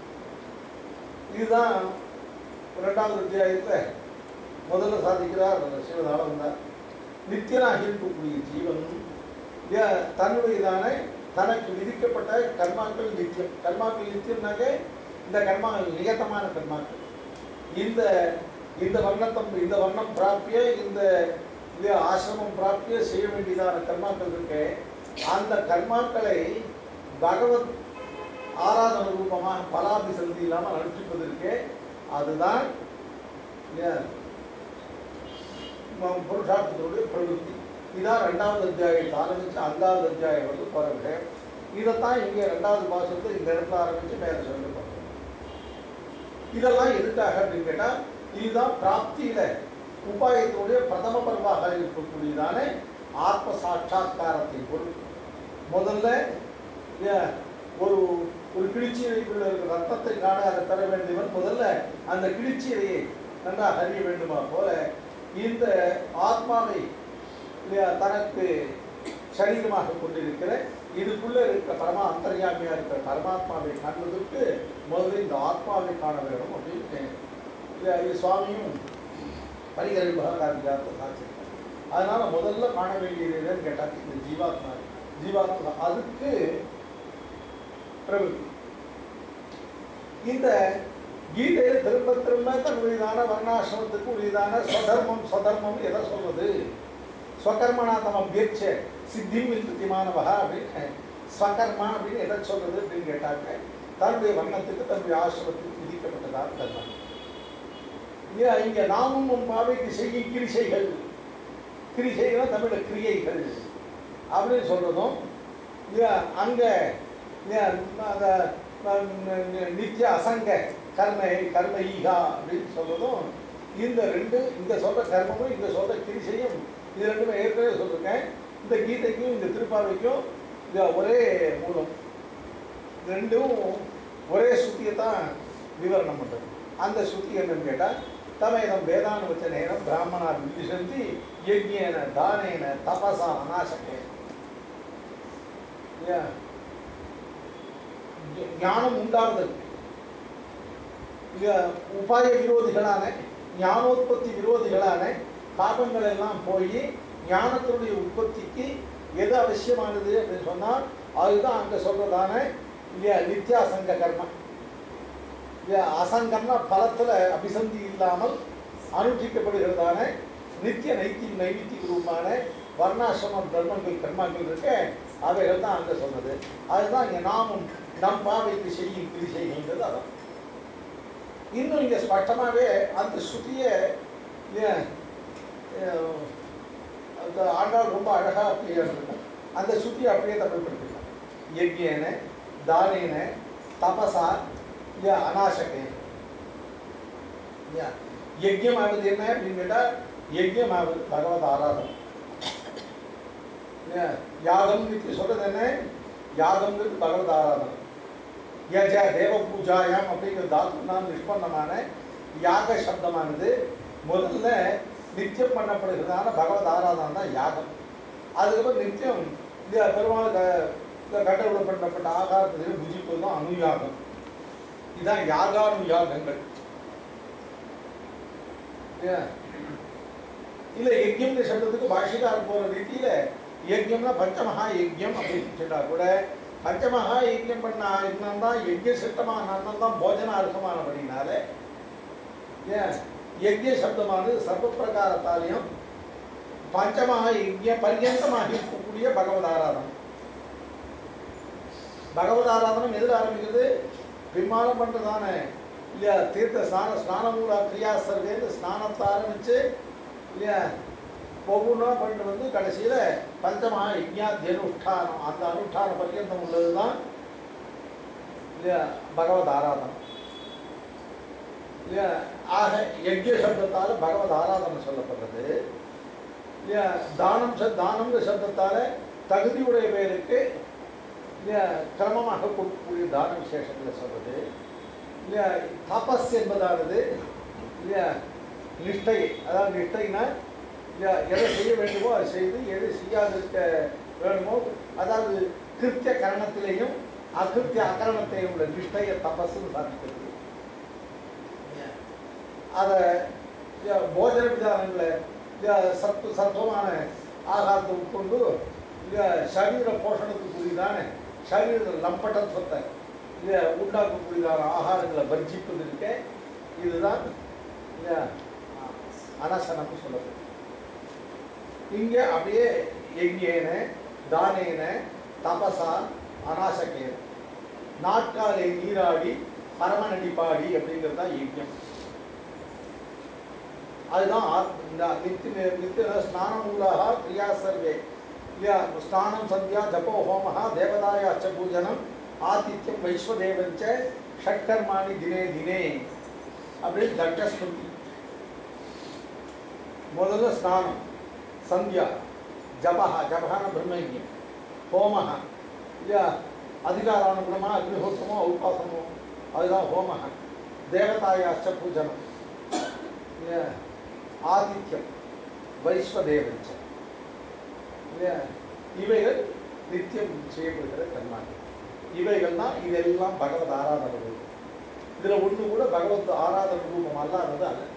இதுதான் இரண்டாவது அத்தியாயத்தில் முதல்ல சாதிக்கிறார் சிவதாளம் தான் நித்தியனாக இருக்கக்கூடிய ஜீவன் இல்லையா தன்னுடையதான தனக்கு விதிக்கப்பட்ட கர்மாக்கள் நித்தியம் கர்மாக்கள் நித்தியம்னாக்க இந்த கர்மாக்கள் நியத்தமான கர்மாக்கள் இந்த இந்த வர்ணத்தம் இந்த வர்ணம் பிராப்பிய இந்த இது ஆசிரமம் பிராப்பிய செய்ய வேண்டியதான கர்மாக்கள் இருக்கு அந்த கர்மாக்களை பகவத் ஆராதன ரூபமாக பலாபி செலுத்தி இல்லாமல் அனுஷ்டிப்பதற்கு அதுதான் இல்லையா, ம- புருஷார்த்தத்தினுடைய பிரவೃತ್ತಿ இதான் ரெண்டாவது அத்தியாயத்தை ஆரம்பிச்சு அஞ்சாவது அத்தியாயம் வந்து போகிற விஷயம் இதைத்தான் இங்கே ரெண்டாவது மாதத்தில் இந்த இடத்துல ஆரம்பித்து மேலே சொல்லி பார்க்கணும் இதெல்லாம் எதுக்காக அப்படின்னு கேட்டால் இதுதான் பிராப்தியில உபாயத்தினுடைய பிரதம பருவாக இருக்கக்கூடியதான ஆத்ம சாட்சா்காரத்தின் பொருள் முதல்ல ஏ- ஒரு ஒரு கிழிச்சீரைக்குள்ள இருக்கிற ரத்தத்தை காண அதை பெற வேண்டியவன் முதல்ல அந்த கிழிச்சீரையை நன்றாக அறிய வேண்டுமா போல இந்த ஆத்மாவை இல்லையா தனக்கு சரீரமாக கொண்டிருக்கிற இதுக்குள்ள இருக்கிற பரமா அந்தர்யாமியா இருக்கிற பரமாத்மாவை காண்பதற்கு முதல்ல இந்த ஆத்மாவை காண வேணும் அப்படின்னு இல்லையா, இது சுவாமியும் பரிகரை பககாரியார்த்த சாட்சி அதனால முதல்ல காண வேண்டியது என்னன்னு கேட்டாங்க இந்த ஜீவாத்மா ஜீவாத்மா அதுக்கு பிரபு இந்த கீதையில திரும்ப திரும்ப தன்னுடையதான வர்ணாசிரமத்துக்கு உரியதான ஸ்வதர்மம் ஸ்வதர்மம் எதை சொல்றது ஸ்வகர்மனா தம் அபியட்ச சித்திம் விருத்திமானவா அப்படின்னு ஸ்வகர்மா அப்படின்னு எதை சொல்றது அப்படின்னு கேட்டாங்க தன்னுடைய வண்ணத்துக்கு தன்னுடைய ஆசிரமத்துக்கு விதிக்கப்பட்டதாக தர்மம் இல்லையா இங்க நாமும் உன் பாவைக்கு செய்யும் கிரிசைகள் கிரிசைகள் தமிழ கிரியைகள் அப்படின்னு சொல்றதும் இல்லையா அங்க இல்லையா அந்த அஹ், நித்திய அசங்க கர்ம கர்ம ஈகா அப்படின்னு சொல்றதும் இந்த ரெண்டு இந்த சொல்ற கர்மமும் இந்த சொல்ற கிரிசையும் இது ரெண்டுமே ஏற்கனவே சொல்லிருக்கேன் இந்த கீதைக்கும் இந்த திருப்பாவைக்கும் இது ஒரே மூலம் ரெண்டும் ஒரே சுத்தியை தான் விவரணம் பண்ணுறது அந்த சுத்தி என்னன்னு கேட்டால் தமேதம் வேதானுவச்ச நேரம் பிராமணா விதிசந்தி யஜ்யேன தானேன தபசா அநாசகே இல்லையா? ஞ- ஞானம் உண்டாவதற்கு இல்லையா உபாய விரோதிகளான ஞானோத்பத்தி விரோதிகளான பாபங்கள் எல்லாம் போய் ஞானத்தினுடைய உற்பத்திக்கு எது அவசியமானது அப்படின்னு சொன்னால் அதுதான் அங்கே சொல்றதான இல்லையா நித்யாசங்க கர்மம் இல்லையா அசங்கம்னா பலத்தில் அபிசந்தி இல்லாமல் அனுஷ்டிக்கப்படுகிறதான நித்திய நைத்தி நைமித்திக ரூபமான வர்ணாசிரமம் தர்மங்கள் கர்மங்கள் இருக்க அவைகள் தான் அங்கே சொன்னது அதுதான் இங்கே நாமும் நம் பாவைக்கு செய்யும் கிரிசைகள்ன்றது அதான் இன்னும் இங்கே ஸ்பஷ்டமாகவே அந்த ஸ்ருதியை ஏன், அஹ், அந்த ஆண்டாள் ரொம்ப அழகாக அப்படியே இருக்கும் அந்த ஸ்ருதியை அப்படியே தமிழ் படுத்திக்கலாம் யஜ்யேன தானேன தபசா இல்லையா அநாசகேன இல்லையா யஜ்யம் ஆகுது என்ன அப்படின்னு கேட்டால் யஜ்யம் ஆகுது பகவத் ஆராதனை இல்லையா யாகம் இப்படி சொல்றது என்ன யாகம்ங்கிறது பகவத் ஆராதனை யஜ தேவ பூஜாயாம் அப்படிங்கிற தாத்துனால் நிஷ்பந்தமான யாக சப்தமானது முதல்ல நித்தியம் பண்ணப்படுகிறதான பகவத் ஆராதனை தான் யாகம் அதுக்கப்புறம் நித்தியம் இந்த பெருமாள் க- இந்த கட்டளை பண்ணப்பட்ட ஆகாரத்தில் புஜிப்பது தான் அனுயாகம் இதுதான் யாகானுயாகங்கள் இல்லையா? இல்ல யஜ்யம்ன்ற சப்தத்துக்கு பாஷிகார் போற ரீதியில யஜ்யம்னா பஞ்சமகா யஜ்யம் அப்படின்னு சொன்னா கூட பஞ்சமகா யஜ்யம் பண்ண இருந்தால் யஜ்ய சித்தமான தான் போஜன அர்த்தமானபடினால ஏன் யஜ்ய சப்தமானது சர்வ பிரகாரத்தாலையும் பஞ்சமகா யஜ்ய பர்யந்தமாக இருக்கக்கூடிய பகவத் ஆராதனம் பகவத் ஆராதனம் எதில் ஆரம்பிக்கிறது விமானம் பண்ணுறதான இல்லையா தீர்த்த ஸ்நான ஸ்நானமூலா கிரியா சர்வேந்து ஸ்நானத்தை ஆரம்பித்து இல்லையா ஒவ்வொன்றா பண்ணிட்டு வந்து கடைசியில் பஞ்சமகா யஜ்ஞாத்திய அனுஷ்டானம் அந்த அனுஷ்டான பர்யந்தம் உள்ளது தான் இல்லையா பகவத் ஆராதனம் இல்லையா ஆக யஜ்ய சப்தத்தால் பகவத் ஆராதனை சொல்லப்படுறது இல்லையா தானம் ச தானம்ங்கிற சப்தத்தால் தகுதியுடைய பேருக்கு இல்லையா கிரமமாக கொடுக்கக்கூடிய தான விசேஷங்களை சொல்றது இல்லையா தபஸ் என்பதானது இல்லையா நிஷ்டை அதாவது நிஷ்டைனா இல்லையா எதை செய்ய வேண்டுமோ அதை செய்து எது செய்யாதிருக்க வேணுமோ அதாவது கிருத்திய கரணத்திலேயும் அகிருத்திய அகரணத்திலையும் உள்ள நிஷ்டைய தபஸ்ன்னு சாதிக்கிறது இல்லையா? அதை இல்லையா, போஜன விதானங்களை இல்லையா, சத்து சத்துவமான ஆகாரத்தை உட்கொண்டு இல்லையா சரீர போஷணத்துக்குரியதான சரீர லம்பட்டத்துவத்தை இல்லையா உண்டாக்கக்கூடியதான ஆகாரங்களை வர்ஜிப்பது இருக்க இதுதான் இல்லையா அனசனம்னு சொல்லப்படுது இங்கே அப்படியே எங்கேன தானேன தபசா அனாசகேன நாட்காலை நீராடி பரமநடி பாடி அப்படிங்கிறது தான் யஜ்யம் அதுதான் ஆத்- இந்த நித்திய நித்திய ஸ்நானமூலாக கிரியா சர்வே இல்லையா ஸ்நானம் சந்தியா ஜபோ ஹோமஹ தேவதாயாச்ச பூஜனம் ஆதித்யம் வைஸ்வதேவஞ்ச ஷட்கர்மாணி தினே தினே அப்படின்னு தட்டஸ்மிருதி முதல்ல ஸ்நானம் சந்தியா ஜபஹ ஜபஹான பிரம்மயஜ்யம் ஹோமஹ இல்லையா அதிகாரானுகுணமா அக்னிஹோத்திரமோ உபாசமோ அதுதான் ஹோமஹ தேவதாயாச்ச பூஜனம் இல்லையா ஆதித்யம் வைஸ்வதேவஞ்ச இல்லையா இவைகள் நித்தியம் செய்யப்படுகிற கர்மாக்கள் இவைகள் தான் இதெல்லாம் பகவத் ஆராதன ரூபம் இதில் ஒன்று கூட பகவத் ஆராதன ரூபம் அல்லாதது அல்ல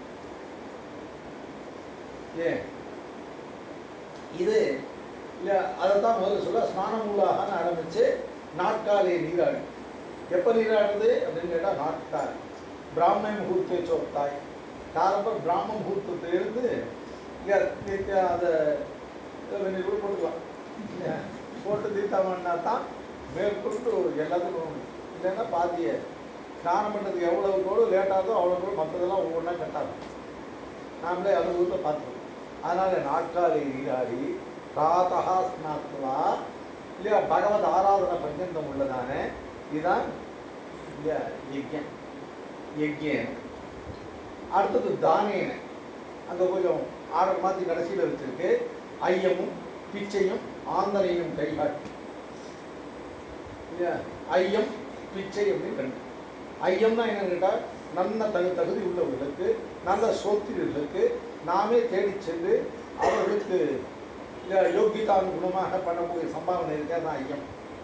ஏன் இது இல்லை அதை தான் முதல்ல சொல்ல ஸ்நானமூலாகன்னு ஆரம்பித்து நாட்காலே நீராடு எப்போ நீராடுது அப்படின்னு கேட்டால் நாட்கால் பிராமண முகூர்த்தே சோக்தாய் காலம்பர் பிராம முகூர்த்தத்திலிருந்து இங்க நித்திய அந்த வெந்நீர் கூட போட்டுக்கலாம் இல்லையா? போட்டு தீர்த்தாமன்னா தான் மேற்கொண்டு எல்லாத்துக்கும் இல்லைன்னா பாதியை ஸ்நானம் பண்ணுறதுக்கு எவ்வளவு கூட லேட்டாகதோ அவ்வளோ கூட மற்றதெல்லாம் ஒவ்வொன்றா கட்டாகும் நாமளே அனுபவத்தை பார்த்துக்கணும் அதனால் நாட்காலி நீராடி பிராத்தகா ஸ்நாத்வா இல்லையா பகவத் ஆராதனை பர்யந்தம் உள்ளதானே இதுதான் இல்லையா யஜ்யம் யஜ்யம் அடுத்தது தானேன அங்கே கொஞ்சம் ஆர்டர் மாற்றி கடைசியில் வச்சிருக்கு ஐயமும் பிச்சையும் ஆந்தனையும் கைகாட்டி இல்லையா ஐயம் பிச்சை அப்படின்னு ரெண்டு ஐயம்னா என்னன்னு கேட்டால் நல்ல தகு தகுதி உள்ளவர்களுக்கு நல்ல சோத்திரர்களுக்கு நாமே தேடி சென்று அவர்களுக்கு இல்லையா யோகிதானுகுணமாக பண்ணக்கூடிய சம்பாவனை இருக்கு அதான் ஐயம்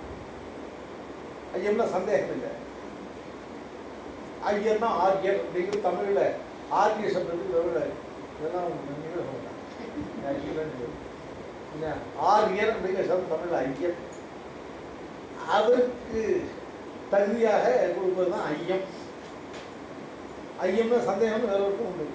ஐயம்னா சந்தேகம் இல்லை ஐயன்னா ஆரியர் அப்படிங்கிற தமிழில் ஆரிய சப்தத்துக்கு தமிழில் இதெல்லாம் நீங்களே சொல்லலாம். ஐயர்னு சொல்லு. என்ன, ஆரியர் அப்படிங்கிற சப்தம் தமிழில் ஐயர் அவருக்கு தகுதியாக கொடுப்பது தான் ஐயம் ஐயம்னா சந்தேகம் எல்லோருக்கும் உண்டு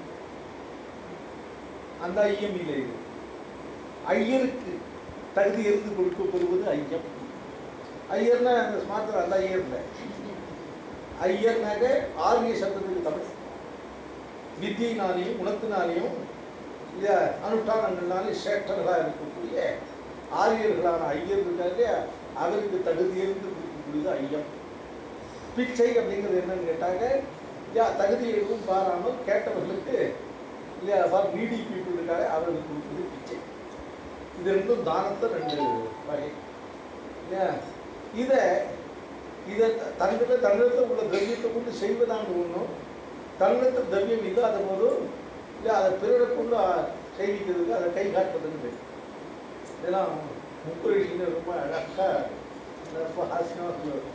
அந்த ஐயம் இல்லை இது ஐயருக்கு தகுதி இருந்து கொடுக்கப்படுவது ஐயம் ஐயர்னா அந்த ஸ்மார்ட்டில் அந்த ஐயர் இல்லை ஐயர்னாக்க ஆரிய சப்தத்துக்கு தமிழ் வித்தியினாலையும் குணத்தினாலையும் இல்லையா அனுஷ்டானங்கள்னாலையும் சேஷ்டர்களாக இருக்கக்கூடிய ஆரியர்களான ஐயர் இருக்காங்க அவருக்கு தகுதியிருந்து கொடுக்கக்கூடியது ஐயம் பிச்சை அப்படிங்கிறது என்னன்னு கேட்டாங்க யா தகுதி எதுவும் பாராமல் கேட்டவர்களுக்கு இல்லையா ஃபார் நீடி பீப்புள் இருக்காங்க அவர்களுக்கு கொடுக்குறது பிச்சை இது ரெண்டும் தானத்தை ரெண்டு வகை இல்லையா இதை இதை தன்னிடத்தில் தன்னிடத்தில் உள்ள திரவியத்தை கொண்டு செய்வதான்னு ஒன்றும் தன்னிடத்தில் திரவியம் இல்லாத போதும் இல்லை அதை பிறரை கொண்டு அ- செய்விக்கிறதுக்கு அதை கை காட்டுறதுன்னு பேர் இதெல்லாம் முக்குரிஷின்னு ரொம்ப அழகாக ரொம்ப ஹாஸ்யமாக சொல்லுவார்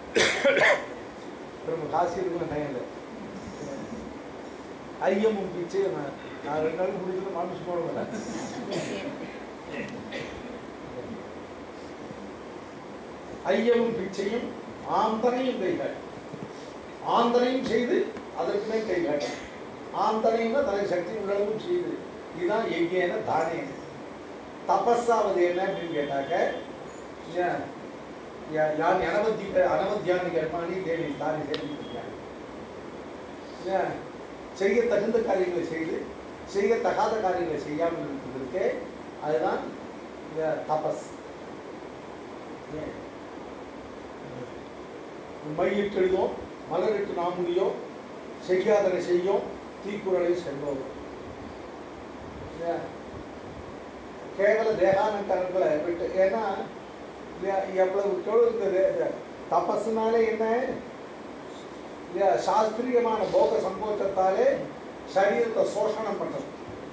ரொம்ப ஹாஸ்யத்துக்கு டைம் இல்லை ஐயமும் பிச்சையும் நான் நான் ரெண்டு நாள் முடிச்சுட்டு மாமிச்சு போட மாட்டேன் ஐயமும் பிச்சையும் ஆந்தனையும் கைகாட்டு ஆந்தனையும் செய்து அதற்கு மேல் கைகாட்டு ஆந்தனையும்னா தனக்கு சக்தி உள்ளளவும் செய்து இதுதான் எங்கேன தானே தபஸாவது என்ன அப்படின்னு கேட்டாக்க ஏன், யா- யான் அனவத்தி அனவத்தியானி கர்மாணி தேவி தானி சேர்ந்துருக்காங்க ஏன், செய்ய தகுந்த காரியங்களை செய்து செய்ய தகாத காரியங்களை செய்யாமல் இருக்கிறதுக்கு அதுதான் ஏன், தபஸ் ஏன்? மையிட்டு எழுதும் மலரிட்டு நாமுடியோ செய்யாதனை செய்யும் தீக்குறளை செல்வோம் ஏன்? கேவல தேகானங்களை விட்டு ஏன்னா இல்லையா, எவ்வளவு தொழுகிறது தபஸ்னாலே என்ன இல்லையா சாஸ்திரியமான போக சங்கோச்சத்தாலே சரீரத்தை சோஷணம் பண்றது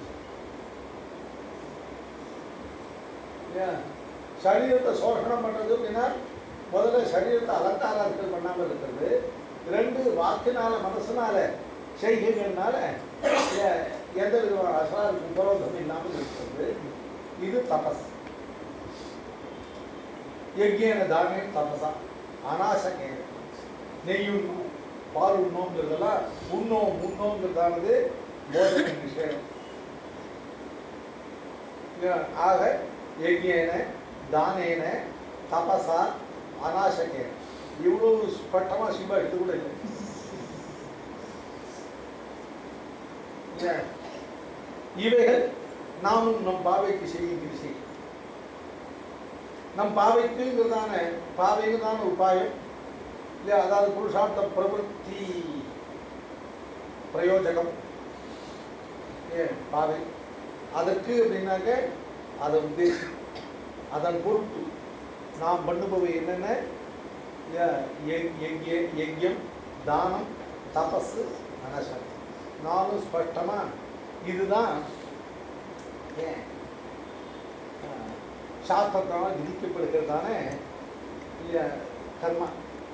இல்லையா சரீரத்தை சோஷணம் பண்றது அப்படின்னா முதல்ல சரீரத்தை அலங்காரங்கள் பண்ணாமல் இருக்கிறது ரெண்டு வாக்குனால மனசுனால செய்கைகள்னால எ- எந்த விதமான அசலாருக்கு உபரோதம் இல்லாமல் இருக்கிறது இது தபஸ் யஜ்யன தானே தபசா அனாசகேன நெய்யுண்ணும் பால் உண்ணோங்கிறதெல்லாம் உண்ணோம் உண்ணோங்கிறதானது போதனை விஷயம் ஆக யஜ்யேன தானேன தபசா அனாசகேன இவ்வளவு ஸ்பட்டமா சிவா எடுத்து கூட இல்லை இல்லையா? இவைகள் நாமும் நம் பாவைக்கு செய்யும் கிருஷி நம் பாவைக்குங்கிறதான பாவைக்குதான உபாயம் இல்லையா அதாவது புருஷார்த்த பிரவருத்தி பிரயோஜகம் ஏன் பாவை அதற்கு அப்படின்னாக்க அதை உத்தேசி அதன் பொருட்டு நாம் பண்ணுபவை என்னென்ன ய- ய- யஜ்ய- யஜ்யம் தானம் தபஸ் அனசம் நானும் ஸ்பஷ்டமா இதுதான் ஏன் சாஸ்திரத்தால் விதிக்கப்படுகிறதான இல்லையா கர்மா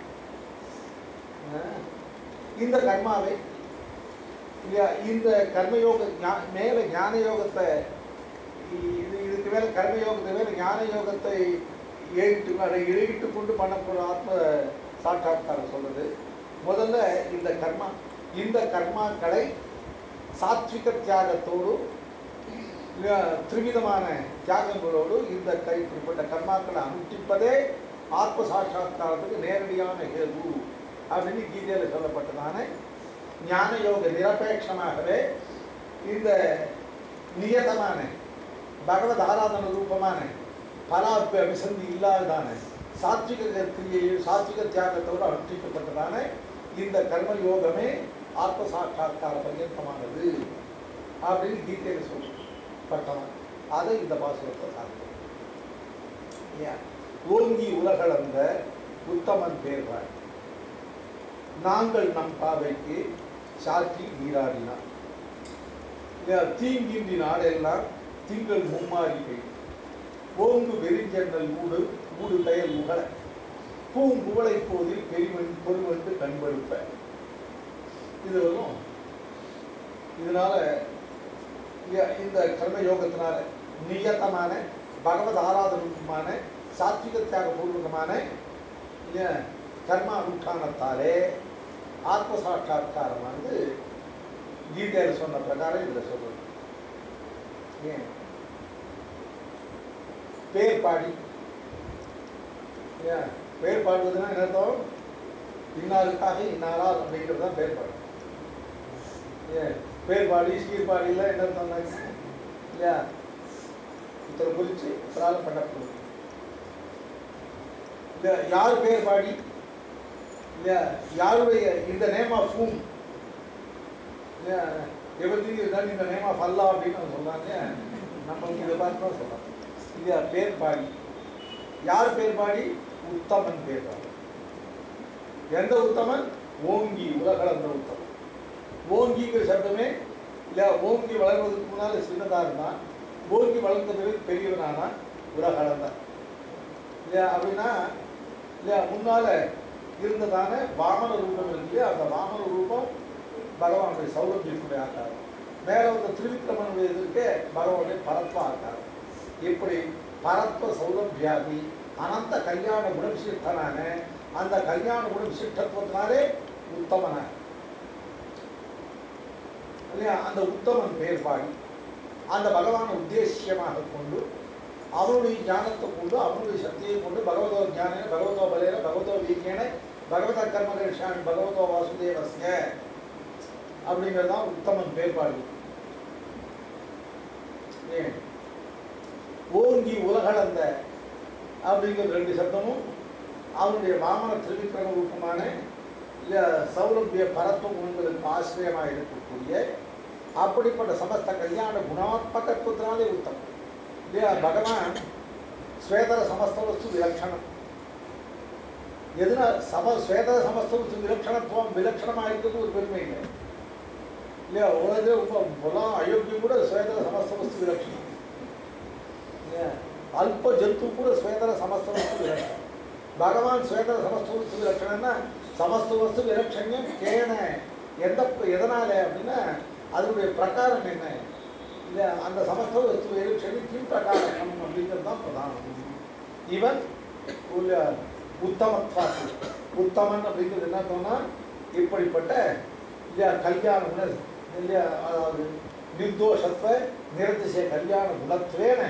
அஹ், இந்த கர்மாவை இல்லையா இந்த கர்மயோக ஞா- மேல ஞான யோகத்தை இ- இது இதுக்கு மேல கர்மயோகத்தை மேல ஞான யோகத்தை ஏறிட்டு அதை இழுகிட்டு கொண்டு பண்ணக்கூடிய ஆத்ம சாட்சாத்காரம் சொல்றது முதல்ல இந்த கர்மா இந்த கர்மாக்களை சாத்விக தியாகத்தோடு திரிவிதமான தியாகங்களோடு இந்த கை இப்படிப்பட்ட கர்மாக்களை அனுஷ்டிப்பதே ஆத்ம சாட்சா்காரத்துக்கு நேரடியான ஹேது அப்படின்னு கீதையில் சொல்லப்பட்டதான ஞான யோக நிரபேட்சமாகவே இந்த நியதமான பகவத் ஆராதன ரூபமான பலாப்பு அபிசந்தி இல்லாததான சாத்விக கிரியை சாத்விக தியாகத்தோடு அனுஷ்டிக்கப்பட்டதான இந்த கர்ம யோகமே ஆத்ம சாட்சா்கார பர்யந்தமானது அப்படின்னு கீதையில் சொல்லப்பட்டவன் அதை இந்த பாசுரத்தை சார்ந்தது ஏன்? ஓங்கி உலகளந்த உத்தமன் பேர்வாய் நாங்கள் நம் பாவைக்கு சாற்றி நீராடினார் இல்லையா? தீங்கின்றி நாடெல்லாம் திங்கள் மும்மாறி பெய்யும் ஓங்கு வெறிஞ்சென்னல் ஊடு ஊடு பெயர் உகழ பூங்குவளை போதில் பெருவன் பொருவென்று கண்படுப்ப இது வரும் இதனால இ- இந்த கர்ம யோகத்தினால நியத்தமான பகவத் ஆராதனமான சாத்விக தியாக பூர்வகமான இல்லையா, கர்ம அனுஷ்டானத்தாலே ஆத்ம சாட்சா்காரமானது கீதையில் சொன்ன பிரகாரம் இதில் சொல்றது ஏன் பேர் பாடி ஏன் பேர் பாடுவதுன்னா என்ன அர்த்தம் இன்னாருக்காக இன்னாரால் அப்படிங்கிறது தான் பேர் பாடு ஏன் பேர் பாடி சீர்பாடியில் என்ன அர்த்தம்னாங்க இல்லையா இத்தனை குறித்து இத்தனால பண்ணப்படுது இந்த யார் பேர் பாடி இல்லையா யாருடைய இந்த நேம் ஆஃப் ஹூம் இல்லையா எவரி தான் இந்த நேம் ஆஃப் அல்லா அப்படின்னு அவங்க சொல்றாங்க நம்மளுக்கு இதை பார்த்து தான் சொல்றாங்க இல்லையா பேர் பாடி யார் பேர் பாடி உத்தமன் பேர் பாடி எந்த உத்தமன் ஓங்கி உலகளந்த உத்தமன் ஓங்கிங்கிற சப்தமே இல்லை ஓங்கி வளர்வதற்கு முன்னால் சின்னதாக இருந்தான் ஓங்கி வளர்ந்த பிறகு பெரியவனானா உலகளந்தான் இல்லையா அப்படின்னா இல்லையா முன்னால இருந்ததான வாமன ரூபம் இருக்கு இல்லையா அந்த வாமன ரூபம் பகவானுடைய சௌலபியத்துடைய ஆக்காரம் மேல வந்த திருவிக்கிரமனுடைய இதுக்கு பகவானுடைய பரத்வ ஆக்காரம் இப்படி பரத்வ சௌலபியாதி அனந்த கல்யாண குணவிசிஷ்டனான அந்த கல்யாண குணவிசிஷ்டத்துவத்தினாலே உத்தமனான இல்லையா அந்த உத்தமன் பெயர் பாடி அந்த பகவானை உத்தேசியமாக கொண்டு அவனுடைய ஞானத்தை கொண்டு அவனுடைய சக்தியை கொண்டு பகவதோ ஞான பகவதோ பலேன பகவதோ வீக்கேன பகவத கர்மகரிஷாமி பகவதோ வாசுதேவஸ்ய அப்படிங்கிறது தான் உத்தமன் பேர்பாடு ஏன் ஓங்கி உலகளந்த அப்படிங்கிற ரெண்டு சப்தமும் அவனுடைய வாமன திருவிக்கிரம ரூபமான இல்ல சௌலபிய பரத்துவ குணங்களுக்கு ஆசிரியமாக இருக்கக்கூடிய அப்படிப்பட்ட சமஸ்த கல்யாண குணாத்மகத்துவத்தினாலே உத்தமம் இல்லையா பகவான் ஸ்வேதர சமஸ்த வஸ்து விலட்சணம் எதுனா சம ஸ்வேதர சமஸ்த வஸ்து விலட்சணத்துவம் விலட்சணமாக இருக்கிறது ஒரு பெருமை இல்லை இல்லையா உலகத்தில் ரொம்ப புலம் அயோக்கியம் கூட ஸ்வேதர சமஸ்த வஸ்து விலட்சணம் இல்லையா அல்ப ஜந்து கூட ஸ்வேதர சமஸ்த வஸ்து விலட்சணம் பகவான் ஸ்வேதர சமஸ்த வஸ்து விலட்சணம்னா சமஸ்த வஸ்து விலட்சண்யம் கேன எந்த எதனால அப்படின்னா அதனுடைய பிரகாரம் என்ன இல்லை அந்த சமஸ்த வஸ்து விலட்சணி கிம் பிரகாரம் அப்படிங்கிறது தான் பிரதானம் இவன் உள்ள உத்தமத்வாசி உத்தமன் அப்படிங்கிறது என்ன சொன்னா இப்படிப்பட்ட இல்லையா கல்யாண குண இல்லையா அதாவது நிர்தோஷத்துவ நிரதிசய கல்யாண குணத்வேன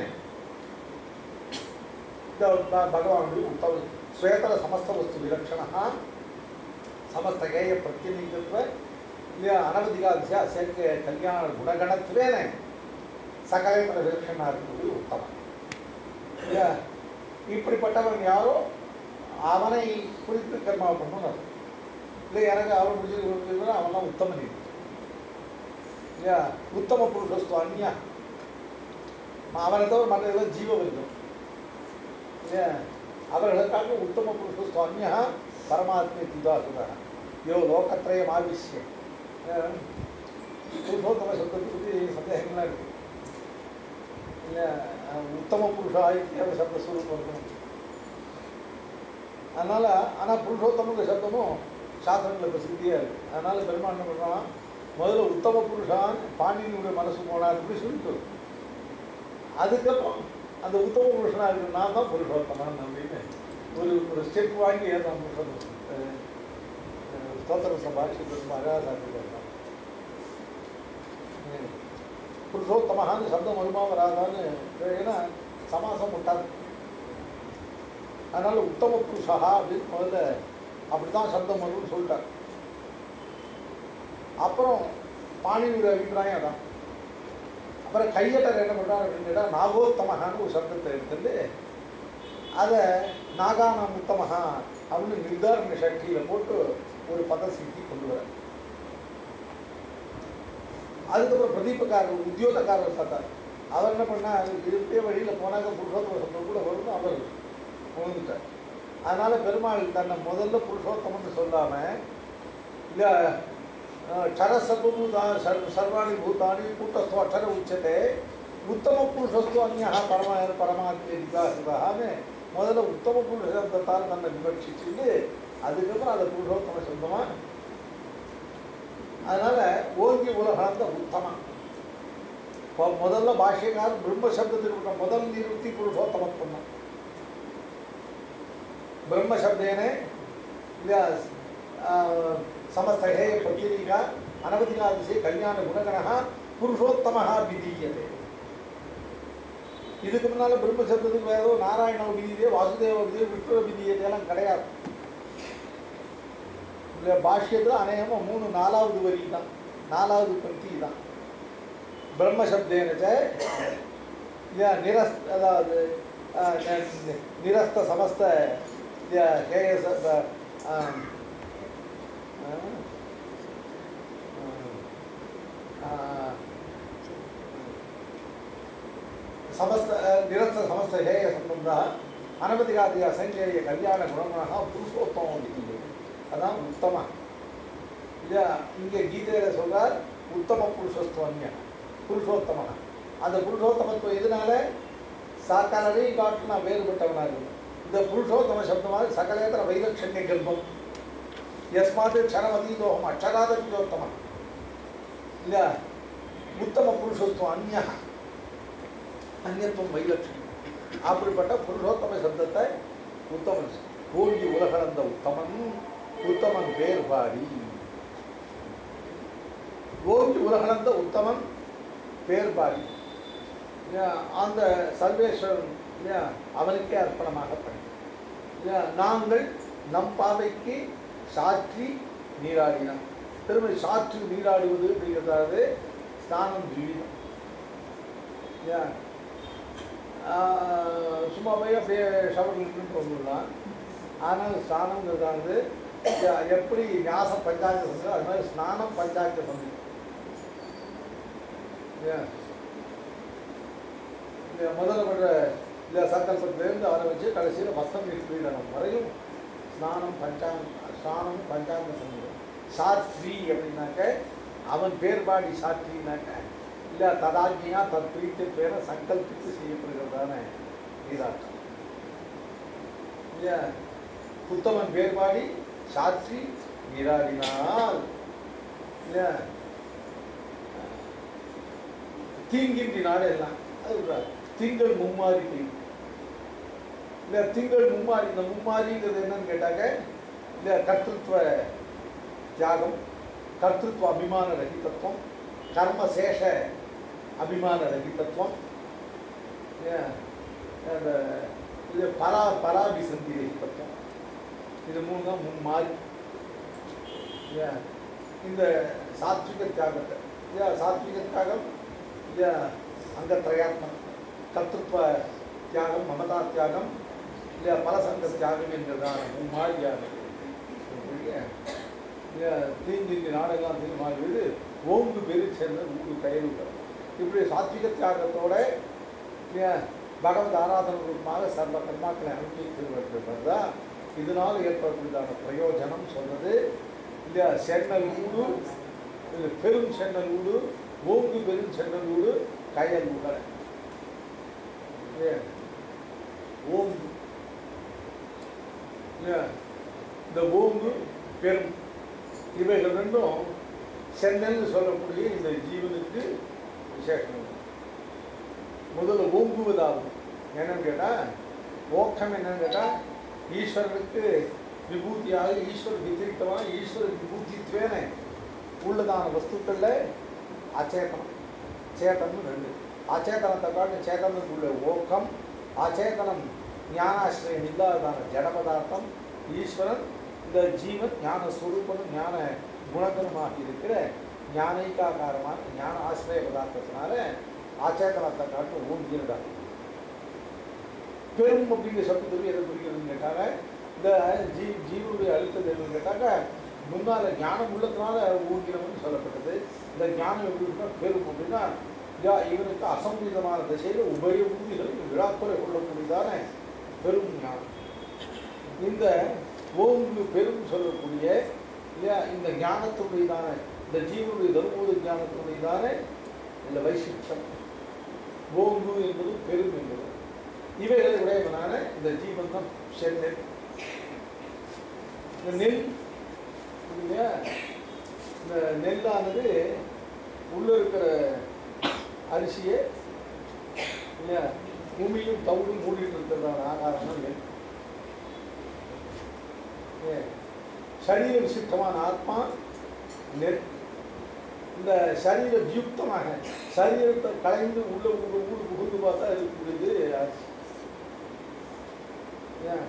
இந்த ப- பகவானுடைய உத்தம ஸ்வேதர சமஸ்த வஸ்து விலட்சணா ಸಮಸ್ತ ಗೇಯ ಪ್ರತಿನಿಧಿತ್ವ ಇಲ್ಲಿ ಅನವಧಿಗಾದಿಶ ಅಸಂಖ್ಯ ಕಲ್ಯಾಣ ಗುಣಗಣತ್ವೇನೆ சகாயத்தன விலட்சணா இருக்கிறது உத்தமன் இல்லையா இப்படிப்பட்டவன் யாரோ அவனை குறித்து கர்மா பண்ணணும் அர்த்தம். இல்லை எனக்கு அவன் பிடிச்சிருக்கிறது அவன் தான் உத்தமன் இது. இல்லையா உத்தம புருஷஸ்து அந்நியா அவனை தவிர மற்ற ஏதோ ஜீவ வர்க்கம் இல்லையா அவர்களுக்காக உத்தம புருஷஸ்து அந்நியா பரமாத்மே திதாசுதா யோ லோகத்ரயம் ஆவிஷ்ய அஹ், புருஷோத்தம சப்தத்தை பற்றி சந்தேகங்கள்லாம் இருக்கு இல்லை உத்தம புருஷா இத்தியாவ சப்த ஸ்வரூபம் இருக்கணும் அதனால் ஆனால் புருஷோத்தமங்க சப்தமும் சாஸ்திரங்களில் பிரசித்தியாக இருக்குது அதனால் பெருமாள் என்ன பண்ணுறான் முதல்ல உத்தம புருஷான் பாண்டியனுடைய மனசு போனார் அப்படி சொல்லிட்டு அதுக்கப்புறம் அந்த உத்தம புருஷனாக இருக்கு நான் தான் புருஷோத்தமன் அப்படின்னு ஒரு ஒரு ஸ்டெப் வாங்கி ஏறான் புருஷோத்தமன் அஹ், அஹ், ஸ்தோத்திர சபாஷி பெருமாள் அழகாக சாப்பிட்டு புருஷோத்தமகான்னு சப்தம் வருமா வராதான்னு ஏன்னா சமாசம் விட்டாங்க அதனால உத்தம புருஷா அப்படின்னு முதல்ல அப்படிதான் சப்தம் வரும்னு சொல்லிட்டார் அப்புறம் பாணியுடைய அபிப்பிராயம் அதான் அப்புறம் கையட்டர் என்ன பண்ணுறாரு அப்படின்னா நாகோத்தமகான்னு ஒரு சப்தத்தை எடுத்துட்டு அதை நாகானாம் உத்தமஹா அப்படின்னு நிர்தாரண சக்தியில் போட்டு ஒரு பதசித்தி கொண்டு வர அதுக்கப்புறம் பிரதீபக்காரர் உத்தியோகக்காரர் பார்த்தார் அவர் என்ன பண்ணார் இருப்பே வழியில் போனாக்க புருஷோத்தம சப்தம் கூட வரும்னு அவர் உணர்ந்துட்டார் அதனால பெருமாள் தன்னை முதல்ல புருஷோத்தமன்னு சொல்லாமல் இல்லை க்ஷரசர்வபூதா சர்வ சர்வாணி பூதானி கூட்டஸ்தோ அக்ஷர உச்சத்தை உத்தம புருஷஸ்து அந்நியா பரமா பரமாத்மிகான்னு முதல்ல உத்தம புருஷ சப்தத்தால் தன்னை விமர்சிச்சுட்டு அதுக்கப்புறம் அதை புருஷோத்தம சப்தமா அதனால ஓங்கி உலகளந்த உத்தமம் இப்போ முதல்ல பாஷ்யக்காரர் பிரம்ம சப்தத்துக்கு உள்ள முதல் நிறுத்தி புருஷோத்தமத்துவம் தான் ब्रह्म शब्देन समस्तहे पत्नीका अनवधिकादिशे कल्याणगुणगणः पुरुषोत्तमः विधीयते இதுக்கு முன்னால பிரம்ம சப்தத்துக்கு வேதோ நாராயண விதியே வாசுதேவ விதியே விஷ்ணு விதியதே எல்லாம் கிடையாது இல்லை பாஷ்யத்தில் அநேகமாக மூணு நாலாவது வரி தான் நாலாவது பத்தி தான் பிரம்ம சப்தேனச்ச இல்லையா நிரஸ் அதாவது அஹ், ந- நிரஸ்த சமஸ்த இல்லையா ஹேயச ப- ஆம், ஆ, ஆ, ஆ, समस्त निरस्त समस्त हेय संबंध अनवधिकादि असंख्येय कल्याण गुणगुणः புருஷோத்தமம் விதியே அதான் உத்தம இல்லையா இங்கே கீதையில் சொல்றார் உத்தம புருஷஸ்துவன்ய புருஷோத்தம அந்த புருஷோத்தமத்துவம் எதனால சாக்காரரையும் காட்டு நான் வேறுபட்டவனாக இருக்கணும் இந்த புருஷோத்தம சப்தமாக சகலேதர வைலட்சண்ய கர்ப்பம் யஸ்மாத் க்ஷணமதீதோகம் அக்ஷராதபியோத்தமம் இல்லையா உத்தம புருஷஸ்துவம் அந்நியா அந்நியத்துவம் வைலட்சணம் அப்படிப்பட்ட புருஷோத்தம சப்தத்தை உத்தமன் கோடி உலகளந்த உத்தமன் உத்தமன் பேர் பாடி கோடி உலகளந்த உத்தமன் பேர் பாடி இல்லையா, அந்த சர்வேஸ்வரன் இல்லையா அவனுக்கே அர்ப்பணமாக பண்ணி இல்லையா, நாங்கள் நம் பாதைக்கு சாற்றி நீராடினோம் திரும்ப சாற்றி நீராடுவது அப்படிங்கிறதாவது ஸ்நானம் ஜீவிதம் இல்லையா ஆஹ் சும்மா போய் அப்படியே ஷவர்லிட்டு வந்துடலாம் ஆனால் ஸ்நானங்கிறதானது எ- எப்படி ஞாசம் பஞ்சாங்க சந்தோ அது மாதிரி ஸ்நானம் பஞ்சாங்க சந்தம் இந்த முதல்ல பண்ற இந்த சங்கல்பத்திலேருந்து ஆரம்பித்து கடைசியில் மஸ்தம் நிஷ்பீடனம் வரையும் ஸ்நானம் பஞ்சாங்க ஸ்நானம் பஞ்சாங்க சந்தம் சாத்ரி அப்படின்னாக்க அவன் பேர்பாடி சாத்ரினாக்க இல்லை ததாஜியா தத் பிரீத்தி பேர சங்கல்பித்து செய்யப்படுகிறதான நீராட்டம் இல்லையா உத்தமன் பேர்பாடி சாட்சி நீராடினால் இல்லையா தீங்கின்றி நாடு எல்லாம் அது விடுறாரு. திங்கள் மும்மாரி தீங்கு இல்லை திங்கள் மும்மாரி இந்த மும்மாரிங்கிறது என்னன்னு கேட்டாக்க இல்லை கர்த்தத்துவ தியாகம் கர்த்தத்துவ அபிமான ரகிதத்துவம் கர்மசேஷ அபிமான ரகிதத்துவம் ஏன், அந்த இது பரா பராபிசந்தி ரகிதத்துவம் இது மூணு தான் மும்மாரி ஏன், இந்த சாத்விக தியாகத்தை இல்லையா சாத்விக தியாகம் இல்லையா அங்கத்ரயாத்மம் கர்த்தத்துவ தியாகம் மமதா தியாகம் இல்லையா பலசங்க தியாகம் என்றதான மும்மாரியாக ஒழிய, இல்லையா தீங்கின்றி நாடெல்லாம் தீர்மானி வீடு ஓங்கு பெரு சேர்ந்த ஊடு கயிறுகள் இப்படி சாத்விக தியாகத்தோட இல்லையா பகவத் ஆராதன ரூபமாக சர்வ கர்மாக்களை அனுப்பித்திருக்கிறது தான் இதனால் ஏற்படக்கூடியதான பிரயோஜனம் சொன்னது இல்லையா சென்னல் ஊடு இது பெரும் சென்னல் ஊடு ஓங்கு பெரும் சென்னல் ஊடு கயல் ஊடல் இல்லையா? ஓங்கு இல்லையா? இந்த ஓங்கு பெரும் இவைகள் ரெண்டும் சென்னல்னு சொல்லக்கூடிய இந்த ஜீவனுக்கு விசேஷம் உண்டு. முதல்ல ஓங்குவதாகும் என்னன்னு கேட்டால் ஓக்கம் என்னன்னு கேட்டால் ஈஸ்வரனுக்கு விபூதியாக ஈஸ்வர வித்திரிக்தமாக ஈஸ்வர விபூதித்வேன உள்ளதான வஸ்துக்களில் அச்சேதனம் அச்சேதனம் ரெண்டு அச்சேதனத்தை காட்டு சேதனத்துக்குள்ள ஓக்கம் அச்சேதனம் ஞானாசிரியம் இல்லாததான ஜட பதார்த்தம் ஈஸ்வரன் இந்த ஜீவன் ஞான ஸ்வரூபனும் ஞான குணகரமாக இருக்கிற ஞானைக்காகாரமான ஞான ஆசிரிய பதார்த்தத்தினால ஆச்சேதனத்தை காட்டு ஓங்கியிருந்தாங்க பெரும் அப்படிங்கிற சப்தத்துக்கு எதை குறிக்கிறதுன்னு கேட்டாங்க இந்த ஜீ ஜீவனுடைய அழுத்தம் எதுன்னு கேட்டாங்க முன்னால ஞானம் உள்ளதுனால ஊர்கிறவன் சொல்லப்பட்டது இந்த ஞானம் எப்படி இருக்கா பெரும் அப்படின்னா யா இவனுக்கு அசம்பீதமான திசையில் உபய ஊதிகளை விழாக்குறை கொள்ளக்கூடியதான பெரும் ஞானம் இந்த ஓங்கு பெரும் சொல்லக்கூடிய இல்லையா இந்த ஞானத்துடையதான இந்த ஜீவனுடைய தர்மபோத ஞானத்துடையதான இந்த வைசிஷ்டம் ஓங்கு என்பது பெரும் என்பது இவைகளை உடையவனான இந்த ஜீவன் தான் செந்நெல் இந்த நெல் இல்லையா இந்த நெல்லானது உள்ள இருக்கிற அரிசியை இல்லையா பூமியும் தவிடும் மூடிட்டு இருக்கிறதான ஆகாரம் தான் நெல் ஏ, சரீர விசிஷ்டமான ஆத்மா நெல் இந்த சரீர வியுக்தமாக சரீரத்தை கலைந்து உள்ள உள்ள ஊடு புகுந்து பார்த்தா இருக்கக்கூடியது அரிசி ஏன்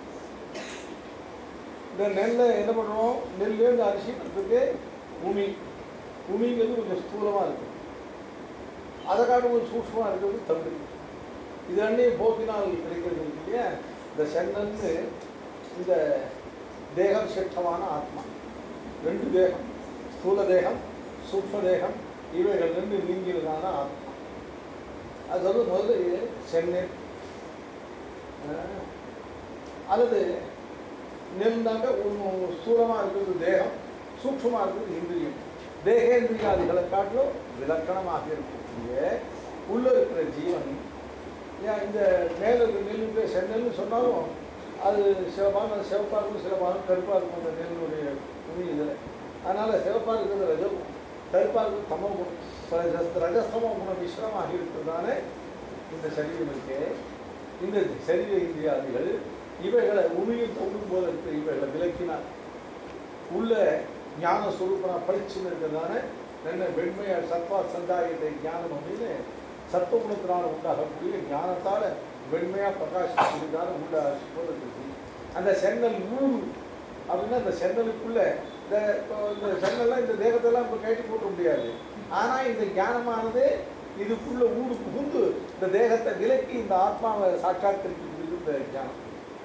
இந்த நெல்லை என்ன பண்ணுறோம் நெல்லேருந்து அரிசி பண்ணுறதுக்கு உமி உமிங்கிறது கொஞ்சம் ஸ்தூலமாக இருக்கும் அதை காட்டும் கொஞ்சம் சூட்சமாக இருக்கிறது தமிழ் இது அன்னையும் போக்கினால் கிடைக்கிறது இருக்கு இல்லையா இந்த சென்னன்னு இந்த தேகம் சிஷ்டமான ஆத்மா ரெண்டு தேகம் ஸ்தூல தேகம் சூக்ம தேகம் இவைகள் ரெண்டு நீங்கிறதான ஆத்மா அது வந்து முதல்ல சென்னல் அஹ், அல்லது நெல்னாங்க ஒன்று ஸ்தூலமாக இருக்கிறது தேகம் சூக்ஷமாக இருக்கிறது இந்திரியம் தேகேந்திரியாதிகளை காட்டிலும் விலக்கணமாக இருக்கக்கூடிய உள்ள இருக்கிற ஜீவன் ஏன் இந்த மேலே இருக்கிற நெல்லுக்கு செந்நெல்னு சொன்னாலும் அது சில பாகம் சிவப்பாக இருக்கும் சில பாகம் கருப்பாக இருக்கும் அந்த நெல்லுடைய துணி இதில் அதனால் சிவப்பாக இருக்கிறது ரஜம் கருப்பாக இருக்கிறது தமோ குணம் ரஜஸ் ரஜஸ்தமோ குணம் மிஸ்ரமாக இருக்கிறதான இந்த சரீரம் இருக்கே இந்த சரீர இந்திரியாதிகள் இவைகளை உமியில் தொங்கும் போது இருக்கிற இவைகளை விலக்கினார் உள்ள ஞான சுரூபனா பளிச்சுன்னு இருக்கிறதான நல்ல வெண்மையா சத்வா சந்தாயத்தை ஞானம் அப்படின்னு சத்துவகுணத்தினால் உண்டாகக்கூடிய ஞானத்தால் வெண்மையா பிரகாசிக்கிறதான உள்ள போது இருக்கு அந்த சென்னல் ஊடு அப்படின்னா அந்த சென்னலுக்குள்ள இந்த இப்போ இந்த சென்னல்லாம் இந்த தேகத்தெல்லாம் இப்போ கட்டி போட்ட முடியாது ஆனால் இந்த ஞானமானது இதுக்குள்ள ஊடு புகுந்து இந்த தேகத்தை விலக்கி இந்த ஆத்மாவை சாட்சாத்திரிக்கக்கூடியது இந்த ஞானம்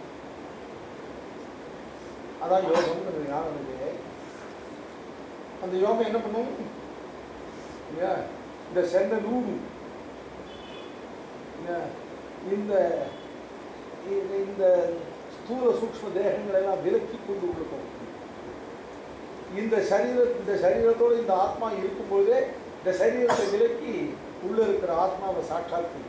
அதான் யோகம்ங்கிறது ஞானம் இருக்கு அந்த யோகம் என்ன பண்ணும் இல்லையா இந்த சென்ன நூடு இல்லையா? இந்த இந்த- இந்த ஸ்தூல சூக்ஷ்ம தேகங்களை எல்லாம் விலக்கி கொண்டு கொடுக்கும் இந்த சரீர இந்த சரீரத்தோடு இந்த ஆத்மா இருக்கும்போதே இந்த சரீரத்தை விலக்கி உள்ள இருக்கிற ஆத்மாவை சாட்சாத்து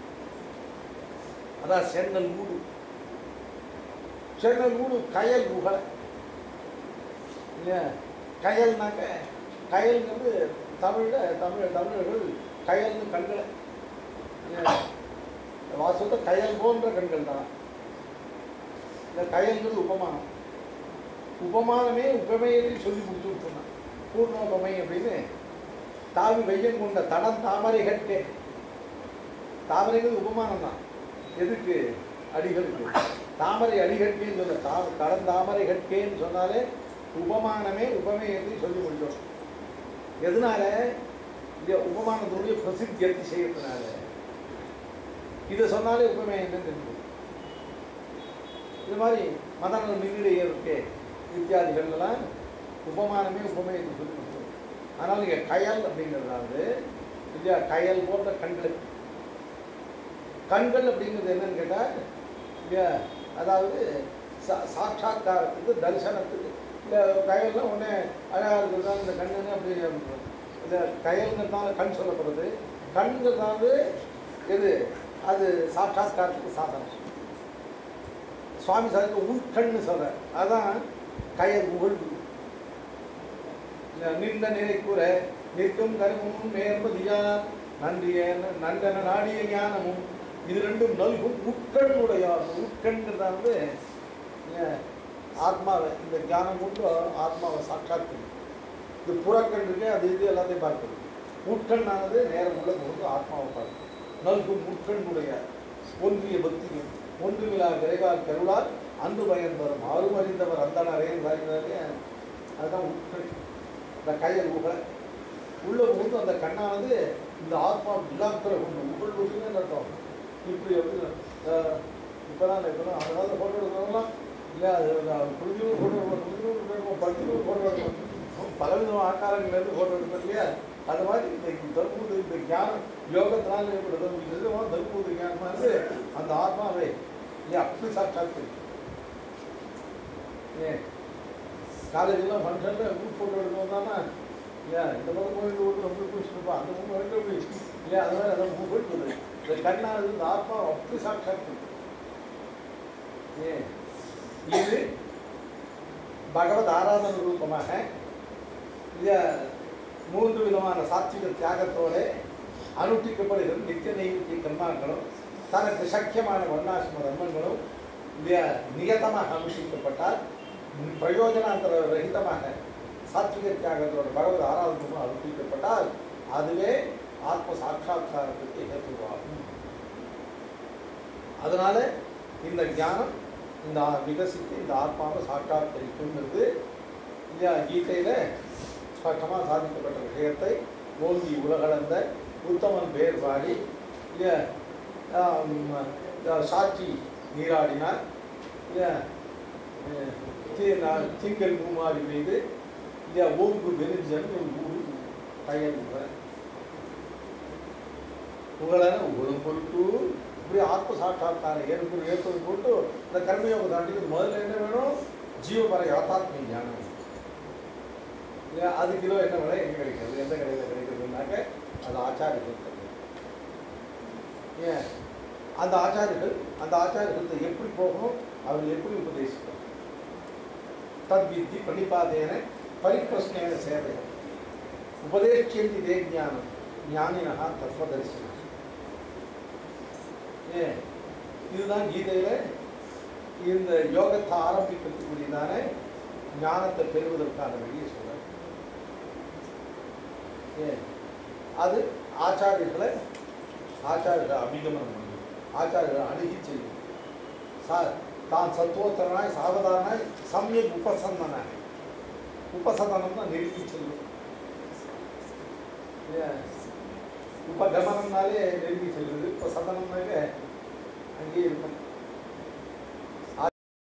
அதான் சென்னல் மூடு சென்னல் மூடு கயல் குகை இல்லையா கயல்னாக்க கயல்ங்கிறது தமிழில் தமிழ் தமிழர்கள் கயல்னு கண்களை இல்லையா? வாசத்தை கயல் போன்ற கண்கள் தான் இந்த கயல்ங்கிறது உபமானம் உபமானமே உபமையை சொல்லி முடிச்சு விட்டுருந்தான் பூர்ணோபமை அப்படின்னு தாவி வெய்யம் கொண்ட தடம் தாமரை கட்டே தாமரைங்கிறது உபமானம் தான் எதுக்கு அடிகளுக்கு தாமரை அடிகட்கேன்னு சொல்ல தா தடம் தாமரை கட்கேன்னு சொன்னாலே உபமானமே உபமேயத்தை சொல்லி முடிச்சோம் எதனால இந்த உபமானத்தினுடைய பிரசித்தியத்தை செய்யறதுனால இதை சொன்னாலே உபமேயம் என்னன்னு தெரிஞ்சு இது மாதிரி மதங்கள் மின்னிடையே இருக்கே இத்தியாதிகள்லாம் உபமானமே உபமேயத்தை சொல்லி கொடுத்தோம் ஆனால் இங்கே கயல் அப்படிங்கிறதாவது இல்லையா கயல் போன்ற கண்கள் கண்கள் அப்படிங்கிறது என்னன்னு கேட்டால் இல்லையா அதாவது சா சாட்சாத்காரத்துக்கு தரிசனத்துக்கு இல்லை கயல்லாம் உடனே அழகாக இருக்கிறதா இந்த கண்ணுன்னு அப்படி இந்த கயல்ங்கிறதால கண் சொல்லப்படுறது கண்கிறதாவது எது அது சாட்சாத்காரத்துக்கு சாதனம் சுவாமி சாருக்கு உள்கண்ணு சொல்ற அதான் கயல் உகழ்வு நின்ற நிலை கூற நிற்கும் கருமும் மேற்பதியா நன்றிய நன்றன நாடிய ஞானமும் இது ரெண்டும் நல்கும் உட்கண்ணுடையார் உட்கண்கிறது வந்து ஏன், ஆத்மாவை இந்த ஞானம் கொண்டு ஆத்மாவை சாட்சாத்து இது புறக்கண் இருக்கு அது இது எல்லாத்தையும் பார்க்குது முட்கண்ணானது நேரம் உள்ள போது ஆத்மாவை பார்க்கும் நல்கும் முட்கண்ணுடைய ஒன்றிய பக்தியும் ஒன்றுமிலா விரைவால் கருளால் அன்பு பயன் வரும் ஆறும் அறிந்தவர் அந்த அறையில் வரைந்தாலே அதுதான் உட்கண் இந்த கையல் உக உள்ள போது அந்த கண்ணானது இந்த ஆத்மா விழாக்கிற கொண்டு உங்கள் ஊருன்னு நடத்தும் இப்படி வந்து இப்போதான் இப்போதான் அந்த காலத்தில் ஃபோட்டோ எடுக்கிறவங்களாம் இல்லை அது புரிஞ்சூர் ஃபோட்டோ எடுக்கணும் புரிஞ்சூர் எடுக்கணும் பஞ்சூர் ஃபோட்டோ எடுக்கணும் பலவிதமான ஆக்காரங்கள்லேருந்து ஃபோட்டோ எடுக்கணும் இல்லையா அது மாதிரி இந்த தர்மபுரி இந்த ஞானம் யோகத்தினால ஏற்படுறது நிஜமாக தர்மபுரி ஞானமாக இருந்து அந்த ஆத்மாவை ஏன் அப்படி சாட்சாத்து ஏன் காலேஜெல்லாம் ஃபங்க்ஷனில் குரூப் ஃபோட்டோ எடுக்கணும் தானே ஏன் இந்த பக்கம் போயிட்டு ஒரு ரொம்ப பிடிச்சிருப்பா அந்த பக்கம் ரெண்டு போய் ஏன் அது மாதிரி அதான் மூணு போயிட்டு வருது இந்த கண்ணானது இந்த ஆத்மா அப்படி சாட்சாத்து ஏன் இது பகவத் ஆராதன ரூபமாக இத மூன்று விதமான சாத்விக தியாகத்தோட அனுஷ்டிக்கப்படுகிற நித்திய நைவேத்திய கர்மாக்களும் தனக்கு சக்கியமான வர்ணாசிரம தர்மங்களும் இத நியதமாக அனுஷ்டிக்கப்பட்டால் பிரயோஜனாந்தர ரகிதமாக சாத்விக தியாகத்தோட பகவத் ஆராதனமும் அனுஷ்டிக்கப்பட்டால் அதுவே ஆத்ம சாட்சா்காரத்துக்கு ஏற்றுவாகும் அதனால இந்த ஞானம் இந்த ஆ- விகசித்து இந்த ஆத்மாவை சாட்சாத்கரிக்குங்கிறது இல்லையா கீதையில் ஸ்பஷ்டமாக சாதிக்கப்பட்ட விஷயத்தை ஓங்கி உலகளந்த உத்தமன் பேர் பாடி இல்லையா ஆம், ஆ, சாட்சி நீராடினார் இல்லையா அஹ், தி- நா- திங்கள் பூமாரி மீது இல்லையா ஓங்கு பெருஞ்சன் ஒரு ஊர் பயன் உங்களன உங்களும் பொருட்டு இப்படி ஆத்ம சாட்சாத்கார ஏற்பு ஏற்பது போட்டு இந்த கர்மயோக தாண்டிக்கு முதல்ல என்ன வேணும் ஜீவபர யாத்தாத்மிய ஞானம் இல்லையா அது கிலோ என்ன விலை எங்கே கிடைக்கிறது எந்த கடையில் கிடைக்கிறதுனாக்க அது ஆச்சாரியர்கள் கையில். ஏன் அந்த ஆச்சாரியர்கள் அந்த ஆச்சாரியர்கள் எப்படி போகணும் அவர்கள் எப்படி உபதேசிக்கணும் தத் வித்தி பணிபாதேன பரிப்பிரஷ்னேன சேவை உபதேசியந்தி தே ஞானம் ஞானினா தத்துவதரிசனம் ஏன் இதுதான் கீதையில இந்த யோகத்தை ஆரம்பிக்கிறதுக்குரியதான ஞானத்தை பெறுவதற்கான வழியை சொல்ற ஏன் அது ஆச்சாரியர்களை ஆச்சாரியர்களை அபிகமனம் பண்ணும் ஆச்சாரியர்களை அணுகி செய்யும் சா தான் சத்துவத்தனாய் சாவதானாய் சமயக் உபசந்தனாய் உபசதனம்னா நெருங்கி செல்லும் ஏன் உபகமனம்னாலே நெருங்கி செல்வது இப்போ சதனம்னாலே அங்கேயே இருக்கும்